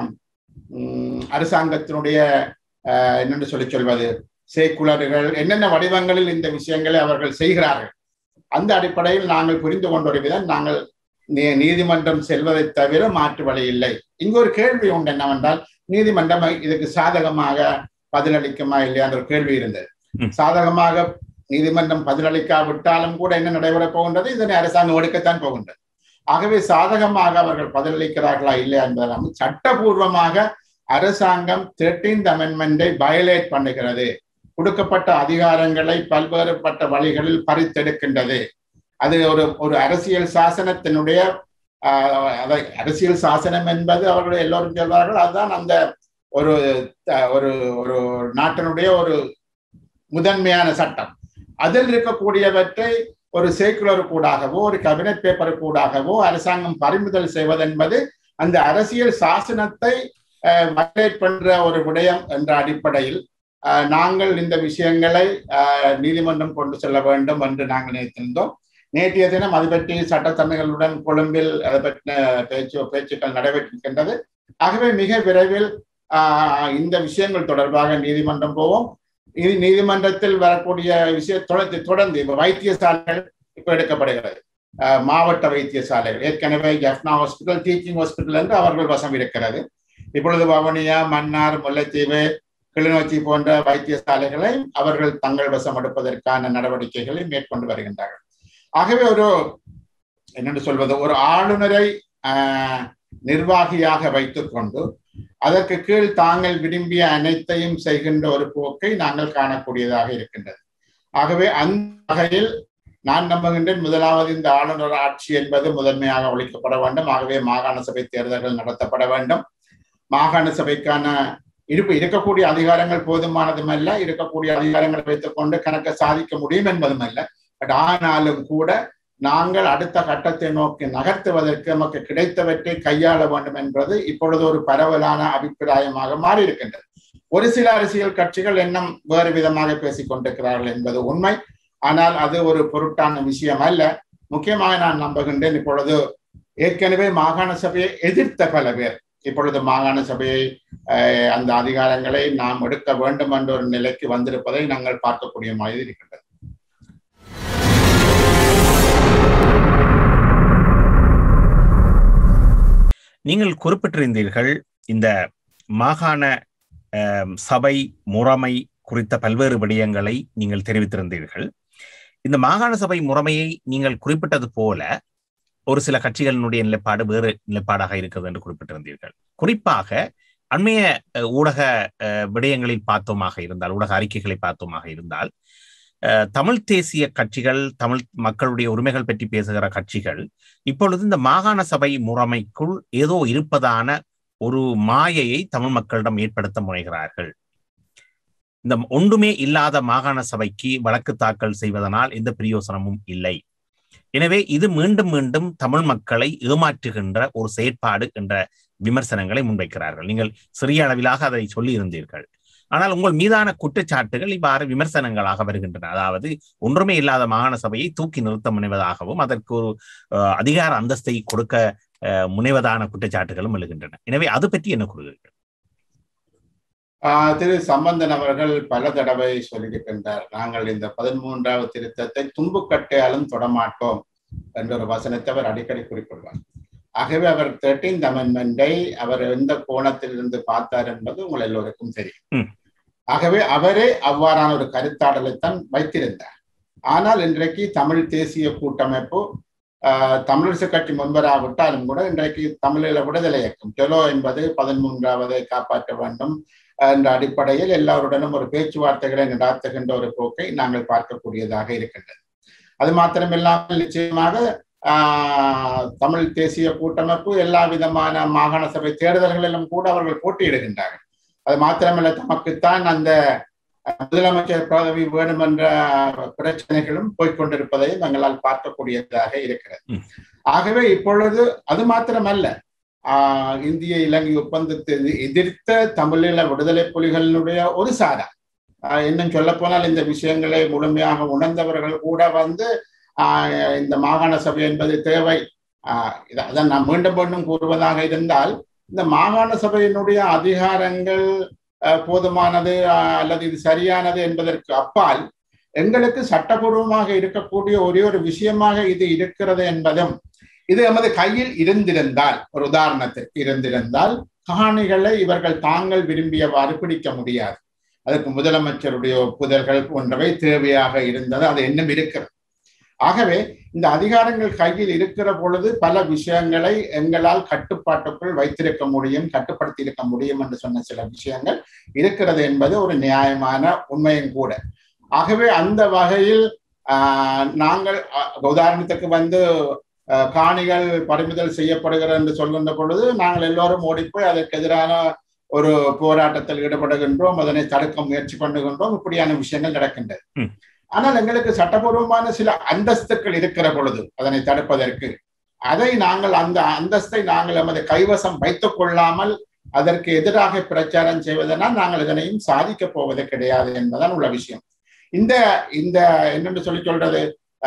அரசாங்கத்தினுடைய என்னென்று சொல்லி சொல்வது சேக்குலர்கள் என்னென்ன வடிவங்களில் இந்த விஷயங்களை அவர்கள் செய்கிறார்கள் அந்த அடிப்படையில் நாங்கள் புரிந்து கொண்ட ஒரு விதம் நாங்கள் நீதிமன்றம் செல்வதை தவிர மாற்று வழி இல்லை இங்கு ஒரு கேள்வி உண்டு என்னவென்றால் நீதிமன்றம் இதுக்கு சாதகமாக பதிலளிக்குமா இல்லையா ஒரு கேள்வி இருந்தது சாதகமாக நீதிமன்றம் பதிலளிக்காவிட்டாலும் கூட என்ன நடைபெறப் போகின்றது இதனை அரசாங்கம் ஒடுக்கத்தான் போகின்றது ஆகவே சாதகமாக அவர்கள் பதிலளிக்கிறார்களா இல்லையா என்பதெல்லாம் சட்டபூர்வமாக அரசாங்கம் தேர்டீன்த் அமெண்ட்மெண்டை வயலேட் பண்ணுகிறது கொடுக்கப்பட்ட அதிகாரங்களை பல்வேறுபட்ட வழிகளில் பறித்தெடுக்கின்றது அது ஒரு ஒரு அரசியல் சாசனத்தினுடைய அதை அரசியல் சாசனம் என்பது அவர்கள் எல்லோரும் சொல்வார்கள் அதுதான் அந்த ஒரு ஒரு ஒரு நாட்டினுடைய ஒரு முதன்மையான சட்டம் அதில் இருக்கக்கூடியவற்றை ஒரு சேக்குலர் கூடாகவோ ஒரு கேபினட் பேப்பர் கூடாகவோ அரசாங்கம் பறிமுதல் செய்வதென்பது அந்த அரசியல் சாசனத்தை வயலேட் பண்ற ஒரு விடயம் என்ற அடிப்படையில் நாங்கள் இந்த விஷயங்களை நீதிமன்றம் கொண்டு செல்ல வேண்டும் என்று நாங்கள் நினைத்திருந்தோம் நேற்றைய தினம் அது பற்றி சட்டத்தன்மைகளுடன் கொழும்பில் அதை பற்றின பேச்சு பேச்சுக்கள் நடைபெற்றிருக்கின்றது ஆகவே மிக விரைவில் இந்த விஷயங்கள் தொடர்பாக நீதிமன்றம் போவோம் இது நீதிமன்றத்தில் வரக்கூடிய விஷயம் தொடர்ந்து தொடர்ந்து வைத்தியசாலைகள் இப்ப எடுக்கப்படுகிறது மாவட்ட வைத்தியசாலைகள் ஏற்கனவே ஜப்னா ஹாஸ்பிட்டல் டீச்சிங் ஹாஸ்பிட்டல் என்று அவர்கள் வசம் இருக்கிறது இப்பொழுது வவனியா மன்னார் முல்லைத்தீவு கிளிநொச்சி போன்ற வைத்தியசாலைகளை அவர்கள் தங்கள் வசம் எடுப்பதற்கான நடவடிக்கைகளை மேற்கொண்டு வருகின்றார்கள் ஆகவே ஒரு என்னென்று சொல்வது ஒரு ஆளுநரை நிர்வாகியாக வைத்துக்கொண்டு அதற்கு கீழ் தாங்கள் விரும்பிய அனைத்தையும் செய்கின்ற ஒரு போக்கை நாங்கள் காணக்கூடியதாக இருக்கின்றது ஆகவே அந்த வகையில் நான் நம்புகின்றேன் முதலாவது இந்த ஆளுநர் ஆட்சி என்பது முதன்மையாக ஒழிக்கப்பட வேண்டும் ஆகவே மாகாண சபை தேர்தல்கள் நடத்தப்பட வேண்டும் மாகாண சபைக்கான இருப்பு இருக்கக்கூடிய அதிகாரங்கள் போதுமானதும் அல்ல இருக்கக்கூடிய அதிகாரங்களை வைத்துக்கொண்டு கணக்கை சாதிக்க முடியும் என்பதும் அல்ல பட் ஆனாலும் கூட நாங்கள் அடுத்த கட்டத்தை நோக்கி நகர்த்துவதற்கு நமக்கு கிடைத்தவற்றை கையாள வேண்டும் என்பது இப்பொழுது ஒரு பரவலான அபிப்பிராயமாக மாறி இருக்கின்றது ஒரு சில அரசியல் கட்சிகள் இன்னும் வேறு விதமாக பேசிக் கொண்டிருக்கிறார்கள் என்பது உண்மை ஆனால் அது ஒரு பொருட்டான விஷயம் அல்ல முக்கியமாக நான் நம்புகின்றேன் இப்பொழுது ஏற்கனவே மாகாண சபையை எதிர்த்த பல பேர் இப்பொழுது மாகாண சபையை அந்த அதிகாரங்களை நாம் எடுக்க வேண்டும் என்ற ஒரு நிலைக்கு வந்திருப்பதை நாங்கள் பார்க்கக்கூடிய மாதிரி இருக்கின்றது நீங்கள் குறிப்பிட்டிருந்தீர்கள் இந்த மாகாண சபை முறைமை குறித்த பல்வேறு விடயங்களை நீங்கள் தெரிவித்திருந்தீர்கள் இந்த மாகாண சபை முறைமையை நீங்கள் குறிப்பிட்டது போல ஒரு சில கட்சிகளினுடைய நிலைப்பாடு வேறு நிலைப்பாடாக இருக்கிறது என்று குறிப்பிட்டிருந்தீர்கள் குறிப்பாக அண்மைய ஊடக விடயங்களில் பார்த்தோமாக இருந்தால் ஊடக அறிக்கைகளை பார்த்தோமாக இருந்தால் தமிழ் தேசிய கட்சிகள் தமிழ் மக்களுடைய உரிமைகள் பற்றி பேசுகிற கட்சிகள் இப்பொழுது இந்த மாகாண சபை முறைமைக்குள் ஏதோ இருப்பதான ஒரு மாயையை தமிழ் மக்களிடம் ஏற்படுத்த முனைகிறார்கள் இந்த ஒன்றுமே இல்லாத மாகாண சபைக்கு வழக்கு தாக்கல் செய்வதனால் எந்த பிரயோசனமும் இல்லை எனவே இது மீண்டும் மீண்டும் தமிழ் மக்களை ஏமாற்றுகின்ற ஒரு செயற்பாடு என்ற விமர்சனங்களை முன்வைக்கிறார்கள் நீங்கள் சிறிய அளவிலாக அதை சொல்லி இருந்தீர்கள் ஆனால் உங்கள் மீதான குற்றச்சாட்டுகள் இவ்வாறு விமர்சனங்களாக வருகின்றன அதாவது ஒன்றுமே இல்லாத மாகாண சபையை தூக்கி நிறுத்த முனைவதாகவும் அதற்கு ஒரு அதிகார அந்தஸ்தை கொடுக்க முனைவதான குற்றச்சாட்டுகளும் எழுகின்றன எனவே அது பற்றி என்ன கூறுகிறீர்கள் திரு சம்பந்தன் அவர்கள் பல தடவை சொல்லியிருக்கின்றார் நாங்கள் இந்த பதிமூன்றாவது திருத்தத்தை தும்புக்கட்டையாலும் தொடமாட்டோம் என்ற ஒரு வசனத்தை அவர் அடிக்கடி குறிப்பிடுவார் ஆகவே அவர் தேர்டீன்த் அமெண்ட்மெண்டை அவர் எந்த கோணத்தில் இருந்து பார்த்தார் என்பது உங்கள் எல்லோருக்கும் தெரியும் ஆகவே அவரே அவ்வாறான ஒரு கருத்தாடலைத்தான் வைத்திருந்தார் ஆனால் இன்றைக்கு தமிழ் தேசிய கூட்டமைப்பு தமிழரசு கட்சி முன்பராவிட்டாலும் கூட இன்றைக்கு தமிழீழ விடுதலை இயக்கம் டெலோ என்பது பதிமூன்றாவதை காப்பாற்ற வேண்டும் என்ற அடிப்படையில் எல்லாருடனும் ஒரு பேச்சுவார்த்தைகளை நடாத்துகின்ற ஒரு போக்கை நாங்கள் பார்க்கக்கூடியதாக இருக்கின்றது அது மாத்திரமில்லாமல் நிச்சயமாக தமிழ் தேசிய கூட்டமைப்பு எல்லா விதமான மாகாண சபை தேர்தல்களிலும் கூட அவர்கள் போட்டியிடுகின்றார்கள் அது மாத்திரமல்ல தமக்குத்தான் அந்த முதலமைச்சர் பதவி வேணும் என்ற பிரச்சனைகளும் போய்கொண்டிருப்பதையும் எங்களால் பார்க்கக்கூடியதாக இருக்கிறது ஆகவே இப்பொழுது அது மாத்திரமல்ல ஆஹ் இந்திய இலங்கை ஒப்பந்தத்தை எதிர்த்த தமிழீழ விடுதலை புலிகளினுடைய ஒரு சாரா இன்னும் சொல்ல போனால் இந்த விஷயங்களை முழுமையாக உணர்ந்தவர்கள் கூட வந்து ஆஹ் இந்த மாகாண சபை என்பது தேவை ஆஹ் அதான் நான் மீண்டும் மீண்டும் கூறுவதாக இருந்தால் இந்த மாகாண சபையினுடைய அதிகாரங்கள் போதுமானது அல்லது இது சரியானது என்பதற்கு அப்பால் எங்களுக்கு சட்டபூர்வமாக இருக்கக்கூடிய ஒரே ஒரு விஷயமாக இது இருக்கிறது என்பதும் இது எமது கையில் இருந்திருந்தால் ஒரு உதாரணத்திற்கு இருந்திருந்தால் காணிகளை இவர்கள் தாங்கள் விரும்பியவாறு பிடிக்க முடியாது அதற்கு முதலமைச்சருடைய ஒப்புதல்கள் போன்றவை தேவையாக இருந்தது அது இன்னும் இருக்கிறது ஆகவே இந்த அதிகாரங்கள் கையில் இருக்கிற பொழுது பல விஷயங்களை எங்களால் கட்டுப்பாட்டுக்குள் வைத்திருக்க முடியும் கட்டுப்படுத்தி இருக்க முடியும் என்று சொன்ன சில விஷயங்கள் இருக்கிறது என்பது ஒரு நியாயமான உண்மையும் கூட ஆகவே அந்த வகையில் நாங்கள் உதாரணத்துக்கு வந்து காணிகள் பறிமுதல் செய்யப்படுகிறது என்று சொல்கின்ற பொழுது நாங்கள் எல்லோரும் ஓடிப்போய் அதற்கு எதிரான ஒரு போராட்டத்தில் ஈடுபடுகின்றோம் அதனை தடுக்க முயற்சி பண்ணுகின்றோம் இப்படியான விஷயங்கள் நடக்கின்றது ஆனால் எங்களுக்கு சட்டபூர்வமான சில அந்தஸ்துக்கள் இருக்கிற பொழுது அதனை தடுப்பதற்கு அதை நாங்கள் அந்த அந்தஸ்தை நாங்கள் எமது கைவசம் வைத்துக் கொள்ளாமல் அதற்கு எதிராக பிரச்சாரம் செய்வதனால் நாங்கள் இதனையும் சாதிக்க போவது கிடையாது என்பதுதான் உள்ள விஷயம் இந்த இந்த என்னென்று சொல்லி சொல்றது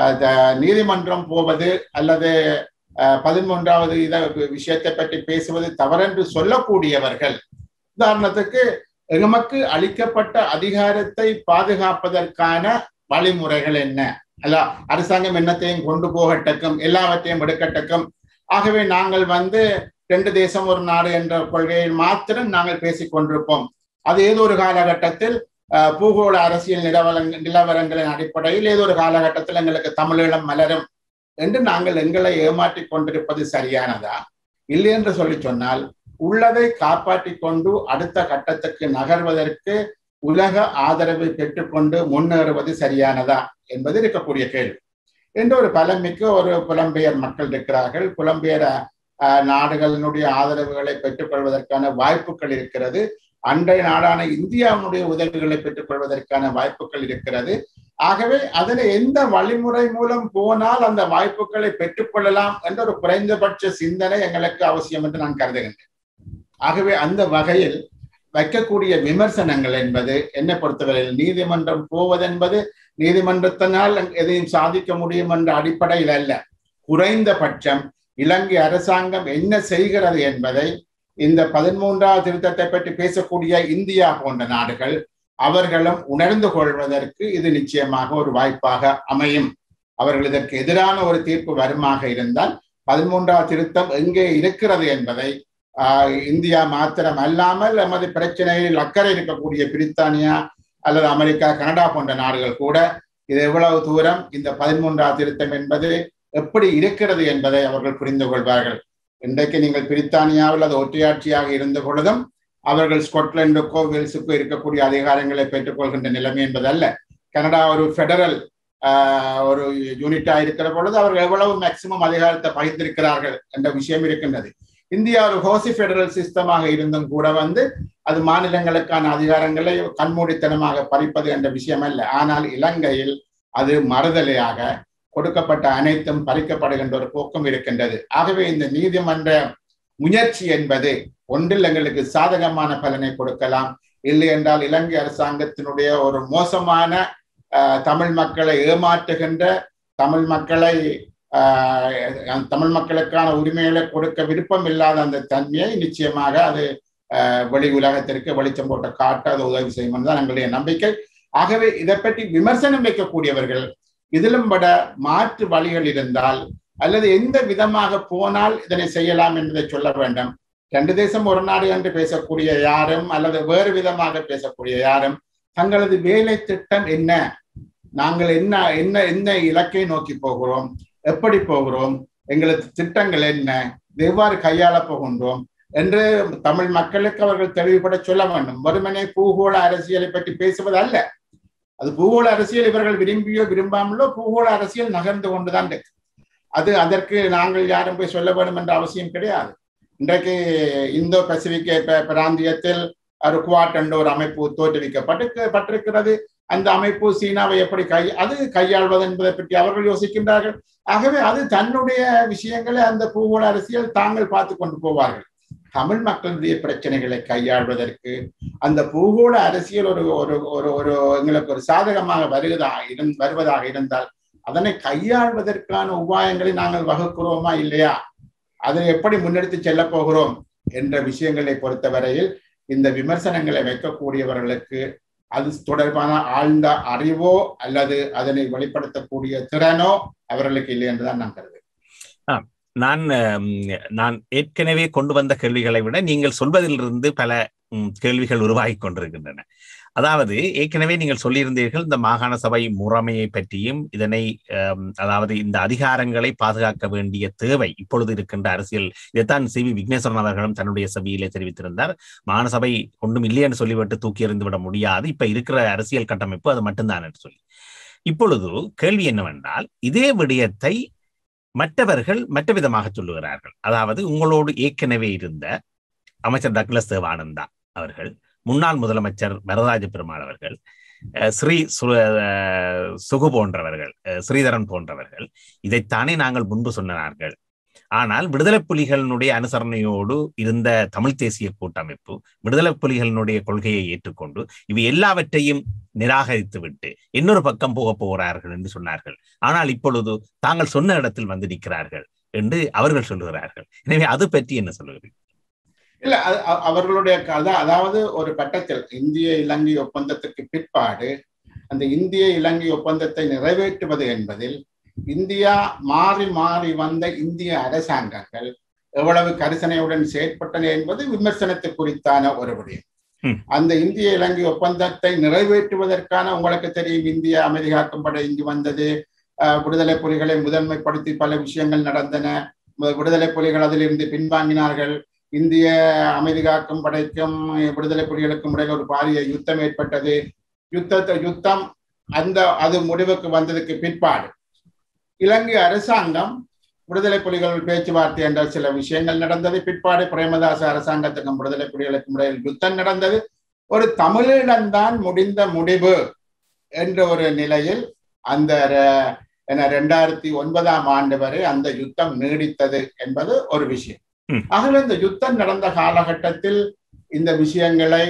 நீதிமன்றம் போவது அல்லது பதிமூன்றாவது இத விஷயத்தை பற்றி பேசுவது தவறென்று சொல்லக்கூடியவர்கள் உதாரணத்துக்கு எமக்கு அளிக்கப்பட்ட அதிகாரத்தை பாதுகாப்பதற்கான வழிமுறைகள் என்ன அல்ல அரசாங்கம் என்னத்தையும் கொண்டு போகட்டக்கும் எல்லாவற்றையும் எடுக்கட்டக்கும் ஆகவே நாங்கள் வந்து ரெண்டு தேசம் ஒரு நாடு என்ற கொள்கையில் மாத்திரம் நாங்கள் பேசிக் கொண்டிருப்போம் அது ஏதோ ஒரு காலகட்டத்தில் பூகோள அரசியல் நிலவரங்க நிலவரங்களின் அடிப்படையில் ஏதோ ஒரு காலகட்டத்தில் எங்களுக்கு தமிழீழம் மலரும் என்று நாங்கள் எங்களை ஏமாற்றிக் கொண்டிருப்பது சரியானதா இல்லை என்று சொல்லி சொன்னால் உள்ளதை காப்பாற்றி கொண்டு அடுத்த கட்டத்துக்கு நகர்வதற்கு உலக ஆதரவை பெற்றுக்கொண்டு முன்னேறுவது சரியானதா என்பது இருக்கக்கூடிய கேள்வி என்று ஒரு பலமிக்க ஒரு புலம்பெயர் மக்கள் இருக்கிறார்கள் புலம்பெயர் நாடுகளினுடைய ஆதரவுகளை பெற்றுக்கொள்வதற்கான வாய்ப்புகள் இருக்கிறது அன்றைய நாடான இந்தியாவுடைய உதவிகளை பெற்றுக்கொள்வதற்கான வாய்ப்புகள் இருக்கிறது ஆகவே அதில் எந்த வழிமுறை மூலம் போனால் அந்த வாய்ப்புகளை பெற்றுக்கொள்ளலாம் என்ற ஒரு குறைந்தபட்ச சிந்தனை எங்களுக்கு அவசியம் என்று நான் கருதுகின்றேன் ஆகவே அந்த வகையில் வைக்கக்கூடிய விமர்சனங்கள் என்பது என்னை பொறுத்தவரையில் நீதிமன்றம் போவதென்பது நீதிமன்றத்தினால் எதையும் சாதிக்க முடியும் என்ற அடிப்படையில் அல்ல குறைந்தபட்சம் இலங்கை அரசாங்கம் என்ன செய்கிறது என்பதை இந்த பதிமூன்றாவது திருத்தத்தை பற்றி பேசக்கூடிய இந்தியா போன்ற நாடுகள் அவர்களும் உணர்ந்து கொள்வதற்கு இது நிச்சயமாக ஒரு வாய்ப்பாக அமையும் அவர்கள் இதற்கு எதிரான ஒரு தீர்ப்பு வருமாக இருந்தால் பதிமூன்றாவது திருத்தம் எங்கே இருக்கிறது என்பதை இந்தியா மாத்திரம் அல்லாமல் நமது பிரச்சனையில் அக்கறை இருக்கக்கூடிய பிரித்தானியா அல்லது அமெரிக்கா கனடா போன்ற நாடுகள் கூட இது எவ்வளவு தூரம் இந்த பதிமூன்றாவது திருத்தம் என்பது எப்படி இருக்கிறது என்பதை அவர்கள் புரிந்து கொள்வார்கள் இன்றைக்கு நீங்கள் பிரித்தானியாவில் அது ஒற்றையாட்சியாக இருந்த பொழுதும் அவர்கள் ஸ்காட்லாண்டுக்கோ வேல்ஸுக்கோ இருக்கக்கூடிய அதிகாரங்களை பெற்றுக்கொள்கின்ற நிலைமை என்பதல்ல கனடா ஒரு ஃபெடரல் ஒரு யூனிட்டா இருக்கிற பொழுது அவர்கள் எவ்வளவு மேக்சிமம் அதிகாரத்தை பகிர்ந்திருக்கிறார்கள் என்ற விஷயம் இருக்கின்றது இந்தியா ஒரு ஹோசி ஃபெடரல் சிஸ்டமாக இருந்தும் கூட வந்து அது மாநிலங்களுக்கான அதிகாரங்களை கண்மூடித்தனமாக பறிப்பது என்ற விஷயம் அல்ல ஆனால் இலங்கையில் அது மறுதலையாக கொடுக்கப்பட்ட அனைத்தும் பறிக்கப்படுகின்ற ஒரு போக்கம் இருக்கின்றது ஆகவே இந்த நீதிமன்ற முயற்சி என்பது ஒன்றில் எங்களுக்கு சாதகமான பலனை கொடுக்கலாம் இல்லை என்றால் இலங்கை அரசாங்கத்தினுடைய ஒரு மோசமான தமிழ் மக்களை ஏமாற்றுகின்ற தமிழ் மக்களை தமிழ் மக்களுக்கான உரிமைகளை கொடுக்க விருப்பம் இல்லாத அந்த தன்மையை நிச்சயமாக அது வெளி உலகத்திற்கு வெளிச்சம் போட்ட காட்ட அது உதவி செய்யும் தான் எங்களுடைய நம்பிக்கை ஆகவே இதை பற்றி விமர்சனம் வைக்கக்கூடியவர்கள் இதிலும் பட மாற்று வழிகள் இருந்தால் அல்லது எந்த விதமாக போனால் இதனை செய்யலாம் என்பதை சொல்ல வேண்டும் ரெண்டு தேசம் ஒரு நாடு என்று பேசக்கூடிய யாரும் அல்லது வேறு விதமாக பேசக்கூடிய யாரும் தங்களது வேலை திட்டம் என்ன நாங்கள் என்ன என்ன என்ன இலக்கை நோக்கி போகிறோம் எப்படி போகிறோம் எங்களது திட்டங்கள் என்ன எவ்வாறு கையாள போகின்றோம் என்று தமிழ் மக்களுக்கு அவர்கள் தெளிவுபட சொல்ல வேண்டும் வெறுமனே பூகோள அரசியலை பற்றி பேசுவது அல்ல அது பூகோள அரசியல் இவர்கள் விரும்பியோ விரும்பாமலோ பூகோள அரசியல் நகர்ந்து கொண்டுதான் இருக்கு அது அதற்கு நாங்கள் யாரும் போய் சொல்ல வேண்டும் என்ற அவசியம் கிடையாது இன்றைக்கு இந்தோ பசிபிக் பிராந்தியத்தில் ருக்வாட் என்ற ஒரு அமைப்பு தோற்றுவிக்கப்பட்டு பட்டிருக்கிறது அந்த அமைப்பு சீனாவை எப்படி கை அது கையாள்வது என்பதை பற்றி அவர்கள் யோசிக்கின்றார்கள் ஆகவே அது தன்னுடைய விஷயங்களை அந்த பூகோள அரசியல் தாங்கள் பார்த்து கொண்டு போவார்கள் தமிழ் மக்களுடைய பிரச்சனைகளை கையாள்வதற்கு அந்த பூகோள அரசியல் ஒரு ஒரு ஒரு ஒரு எங்களுக்கு ஒரு சாதகமாக வருவதாக இருந் வருவதாக இருந்தால் அதனை கையாள்வதற்கான உபாயங்களை நாங்கள் வகுக்கிறோமா இல்லையா அதை எப்படி முன்னெடுத்து செல்ல போகிறோம் என்ற விஷயங்களை பொறுத்தவரையில் இந்த விமர்சனங்களை வைக்கக்கூடியவர்களுக்கு அது தொடர்பான ஆழ்ந்த அறிவோ அல்லது அதனை வெளிப்படுத்தக்கூடிய திறனோ அவர்களுக்கு இல்லை என்றுதான் நான் கருதுகிறேன் நான் நான் ஏற்கனவே கொண்டு வந்த கேள்விகளை விட நீங்கள் சொல்வதிலிருந்து பல கேள்விகள் உருவாகி கொண்டிருக்கின்றன அதாவது ஏற்கனவே நீங்கள் சொல்லியிருந்தீர்கள் இந்த மாகாண சபை முறைமையை பற்றியும் இதனை அதாவது இந்த அதிகாரங்களை பாதுகாக்க வேண்டிய தேவை இப்பொழுது இருக்கின்ற அரசியல் இதைத்தான் சி வி விக்னேஸ்வரன் அவர்களும் தன்னுடைய சபையிலே தெரிவித்திருந்தார் மாகாண சபை ஒன்றும் இல்லை என்று சொல்லிவிட்டு தூக்கி எறிந்து விட முடியாது இப்ப இருக்கிற அரசியல் கட்டமைப்பு அது மட்டும்தான் என்று சொல்லி இப்பொழுது கேள்வி என்னவென்றால் இதே விடயத்தை மற்றவர்கள் மற்ற விதமாக சொல்லுகிறார்கள் அதாவது உங்களோடு ஏற்கனவே இருந்த அமைச்சர் டக்ளஸ் தேவானந்தா அவர்கள் முன்னாள் முதலமைச்சர் வரதராஜ பெருமாள் அவர்கள் ஸ்ரீ சுகு போன்றவர்கள் ஸ்ரீதரன் போன்றவர்கள் இதைத்தானே நாங்கள் முன்பு சொன்னார்கள் ஆனால் விடுதலை புலிகளினுடைய அனுசரணையோடு இருந்த தமிழ் தேசிய கூட்டமைப்பு விடுதலை புலிகளினுடைய கொள்கையை ஏற்றுக்கொண்டு இவை எல்லாவற்றையும் நிராகரித்து விட்டு இன்னொரு பக்கம் போக போகிறார்கள் என்று சொன்னார்கள் ஆனால் இப்பொழுது தாங்கள் சொன்ன இடத்தில் வந்து நிற்கிறார்கள் என்று அவர்கள் சொல்லுகிறார்கள் எனவே அது பற்றி என்ன சொல்லுகிறீர்கள் இல்ல அவர்களுடைய அதாவது ஒரு கட்டத்தில் இந்திய இலங்கை ஒப்பந்தத்திற்கு பிற்பாடு அந்த இந்திய இலங்கை ஒப்பந்தத்தை நிறைவேற்றுவது என்பதில் இந்தியா மாறி மாறி வந்த இந்திய அரசாங்கங்கள் எவ்வளவு கரிசனையுடன் செயற்பட்டன என்பது விமர்சனத்தை குறித்தான ஒரு விடயம் அந்த இந்திய இலங்கை ஒப்பந்தத்தை நிறைவேற்றுவதற்கான உங்களுக்கு தெரியும் இந்திய அமைதி காக்கும் படை இங்கு வந்தது விடுதலை புலிகளை முதன்மைப்படுத்தி பல விஷயங்கள் நடந்தன விடுதலை புலிகள் அதிலிருந்து பின்வாங்கினார்கள் இந்திய அமைதி காக்கும் படைக்கும் விடுதலை புலிகளுக்கும் இடையில் ஒரு பாரிய யுத்தம் ஏற்பட்டது யுத்தத்தை யுத்தம் அந்த அது முடிவுக்கு வந்ததுக்கு பிற்பாடு இலங்கை அரசாங்கம் விடுதலை புலிகள் பேச்சுவார்த்தை என்ற சில விஷயங்கள் நடந்தது பிற்பாடு பிரேமதாச அரசாங்கத்துக்கும் விடுதலை புலிகளுக்கும் இடையில் யுத்தம் நடந்தது ஒரு தமிழிடம்தான் முடிந்த முடிவு என்ற ஒரு நிலையில் அந்த ரெண்டாயிரத்தி ஒன்பதாம் ஆண்டு வரை அந்த யுத்தம் நீடித்தது என்பது ஒரு விஷயம் ஆகவே இந்த யுத்தம் நடந்த காலகட்டத்தில் இந்த விஷயங்களை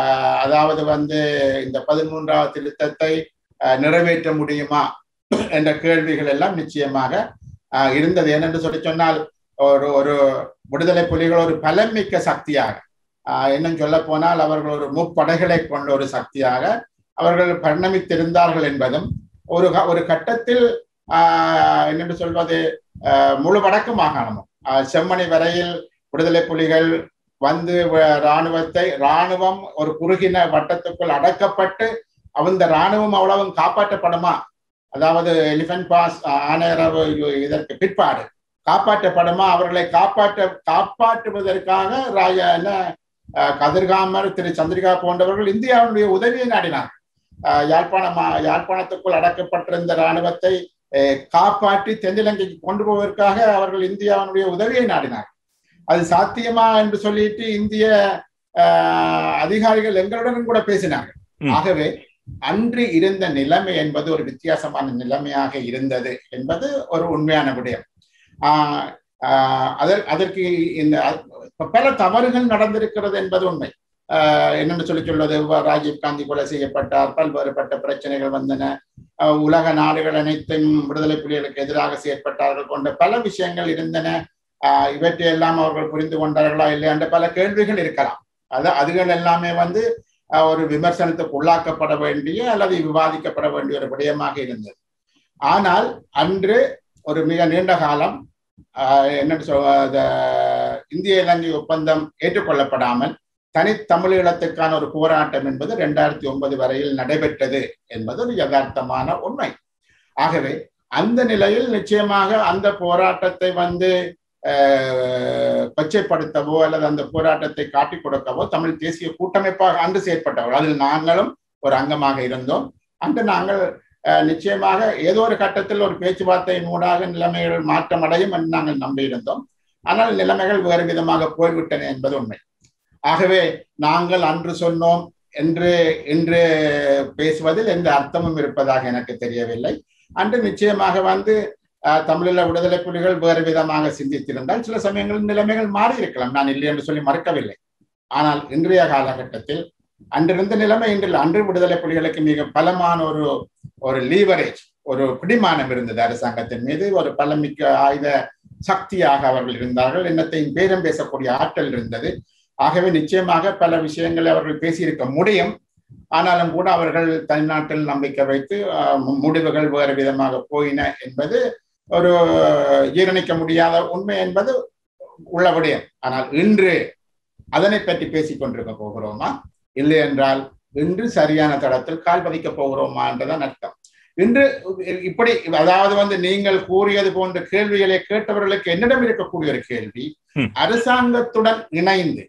அதாவது வந்து இந்த பதிமூன்றாவது திருத்தத்தை நிறைவேற்ற முடியுமா என்ற கேள்விகள் எல்லாம் நிச்சயமாக இருந்தது ஏனென்று சொல்லி சொன்னால் ஒரு ஒரு விடுதலை புலிகள் ஒரு பலமிக்க சக்தியாக இன்னும் சொல்ல போனால் அவர்கள் ஒரு முப்படைகளை கொண்ட ஒரு சக்தியாக அவர்கள் பரிணமித்திருந்தார்கள் என்பதும் ஒரு ஒரு கட்டத்தில் என்னென்று சொல்வது முழு வடக்கு மாகாணமும் செம்மணி வரையில் விடுதலை புலிகள் வந்து இராணுவத்தை இராணுவம் ஒரு குறுகின வட்டத்துக்குள் அடக்கப்பட்டு அந்த இராணுவம் அவ்வளவும் காப்பாற்றப்படுமா அதாவது எலிபென்ட் பாஸ் ஆணையரவு இதற்கு பிற்பாடு காப்பாற்றப்படுமா அவர்களை காப்பாற்ற காப்பாற்றுவதற்காக ராஜா என்ன கதிர்காமர் திரு சந்திரிகா போன்றவர்கள் இந்தியாவுடைய உதவியை நாடினார் யாழ்ப்பாணம் யாழ்ப்பாணத்துக்குள் அடக்கப்பட்டிருந்த இராணுவத்தை காப்பாற்றி தென்னிலங்கைக்கு கொண்டு போவதற்காக அவர்கள் இந்தியாவுடைய உதவியை நாடினார் அது சாத்தியமா என்று சொல்லிட்டு இந்திய அதிகாரிகள் எங்களுடன் கூட பேசினார்கள் ஆகவே அன்று இருந்த நிலைமை என்பது ஒரு வித்தியாசமான நிலைமையாக இருந்தது என்பது ஒரு உண்மையான விடயம் அதற்கு இந்த பல தவறுகள் நடந்திருக்கிறது என்பது உண்மை என்னென்னு சொல்லி சொல்வது ராஜீவ் காந்தி கொலை செய்யப்பட்டார் பல்வேறுபட்ட பிரச்சனைகள் வந்தன உலக நாடுகள் அனைத்தும் விடுதலை புலிகளுக்கு எதிராக செயற்பட்டார்கள் கொண்ட பல விஷயங்கள் இருந்தன இவற்றையெல்லாம் அவர்கள் புரிந்து கொண்டார்களா இல்லையா என்ற பல கேள்விகள் இருக்கலாம் அது அதுகள் எல்லாமே வந்து ஒரு விமர்சனத்துக்கு உள்ளாக்கப்பட வேண்டிய அல்லது விவாதிக்கப்பட வேண்டிய ஒரு விடயமாக இருந்தது ஆனால் அன்று ஒரு மிக நீண்ட காலம் என்ன சொல் இந்திய இலங்கை ஒப்பந்தம் ஏற்றுக்கொள்ளப்படாமல் தனித்தமிழீழத்துக்கான ஒரு போராட்டம் என்பது ரெண்டாயிரத்தி ஒன்பது வரையில் நடைபெற்றது என்பது ஒரு யதார்த்தமான உண்மை ஆகவே அந்த நிலையில் நிச்சயமாக அந்த போராட்டத்தை வந்து கொச்சைப்படுத்தவோ அல்லது அந்த போராட்டத்தை காட்டிக் கொடுக்கவோ தமிழ் தேசிய கூட்டமைப்பாக அன்று செயற்பட்டவர் அதில் நாங்களும் ஒரு அங்கமாக இருந்தோம் அன்று நாங்கள் நிச்சயமாக ஏதோ ஒரு கட்டத்தில் ஒரு பேச்சுவார்த்தையின் ஊடாக நிலைமைகள் மாற்றம் அடையும் என்று நாங்கள் நம்பியிருந்தோம் ஆனால் நிலைமைகள் வேறு விதமாக போய்விட்டன என்பது உண்மை ஆகவே நாங்கள் அன்று சொன்னோம் என்று இன்று பேசுவதில் எந்த அர்த்தமும் இருப்பதாக எனக்கு தெரியவில்லை அன்று நிச்சயமாக வந்து தமிழீழ விடுதலை புலிகள் வேறு விதமாக சிந்தித்திருந்தால் சில சமயங்களில் நிலைமைகள் மாறி இருக்கலாம் நான் இல்லை என்று சொல்லி மறுக்கவில்லை ஆனால் இன்றைய காலகட்டத்தில் அன்றிருந்த நிலைமை இன்றில் அன்று விடுதலை புலிகளுக்கு மிக பலமான ஒரு ஒரு லீவரேஜ் ஒரு பிடிமானம் இருந்தது அரசாங்கத்தின் மீது ஒரு பலமிக்க ஆயுத சக்தியாக அவர்கள் இருந்தார்கள் என்னத்தையும் பேரம் பேசக்கூடிய ஆற்றல் இருந்தது ஆகவே நிச்சயமாக பல விஷயங்களை அவர்கள் பேசியிருக்க முடியும் ஆனாலும் கூட அவர்கள் தனிநாட்டில் நம்பிக்கை வைத்து முடிவுகள் வேறு விதமாக போயின என்பது ஒரு ஜீரணிக்க முடியாத உண்மை என்பது உள்ள விடயம் ஆனால் இன்று அதனை பற்றி பேசிக் கொண்டிருக்க போகிறோமா இல்லை என்றால் இன்று சரியான தடத்தில் கால் பதிக்க போகிறோமா என்றதான் அர்த்தம் இன்று இப்படி அதாவது வந்து நீங்கள் கூறியது போன்ற கேள்விகளை கேட்டவர்களுக்கு என்னிடம் இருக்கக்கூடிய ஒரு கேள்வி அரசாங்கத்துடன் இணைந்து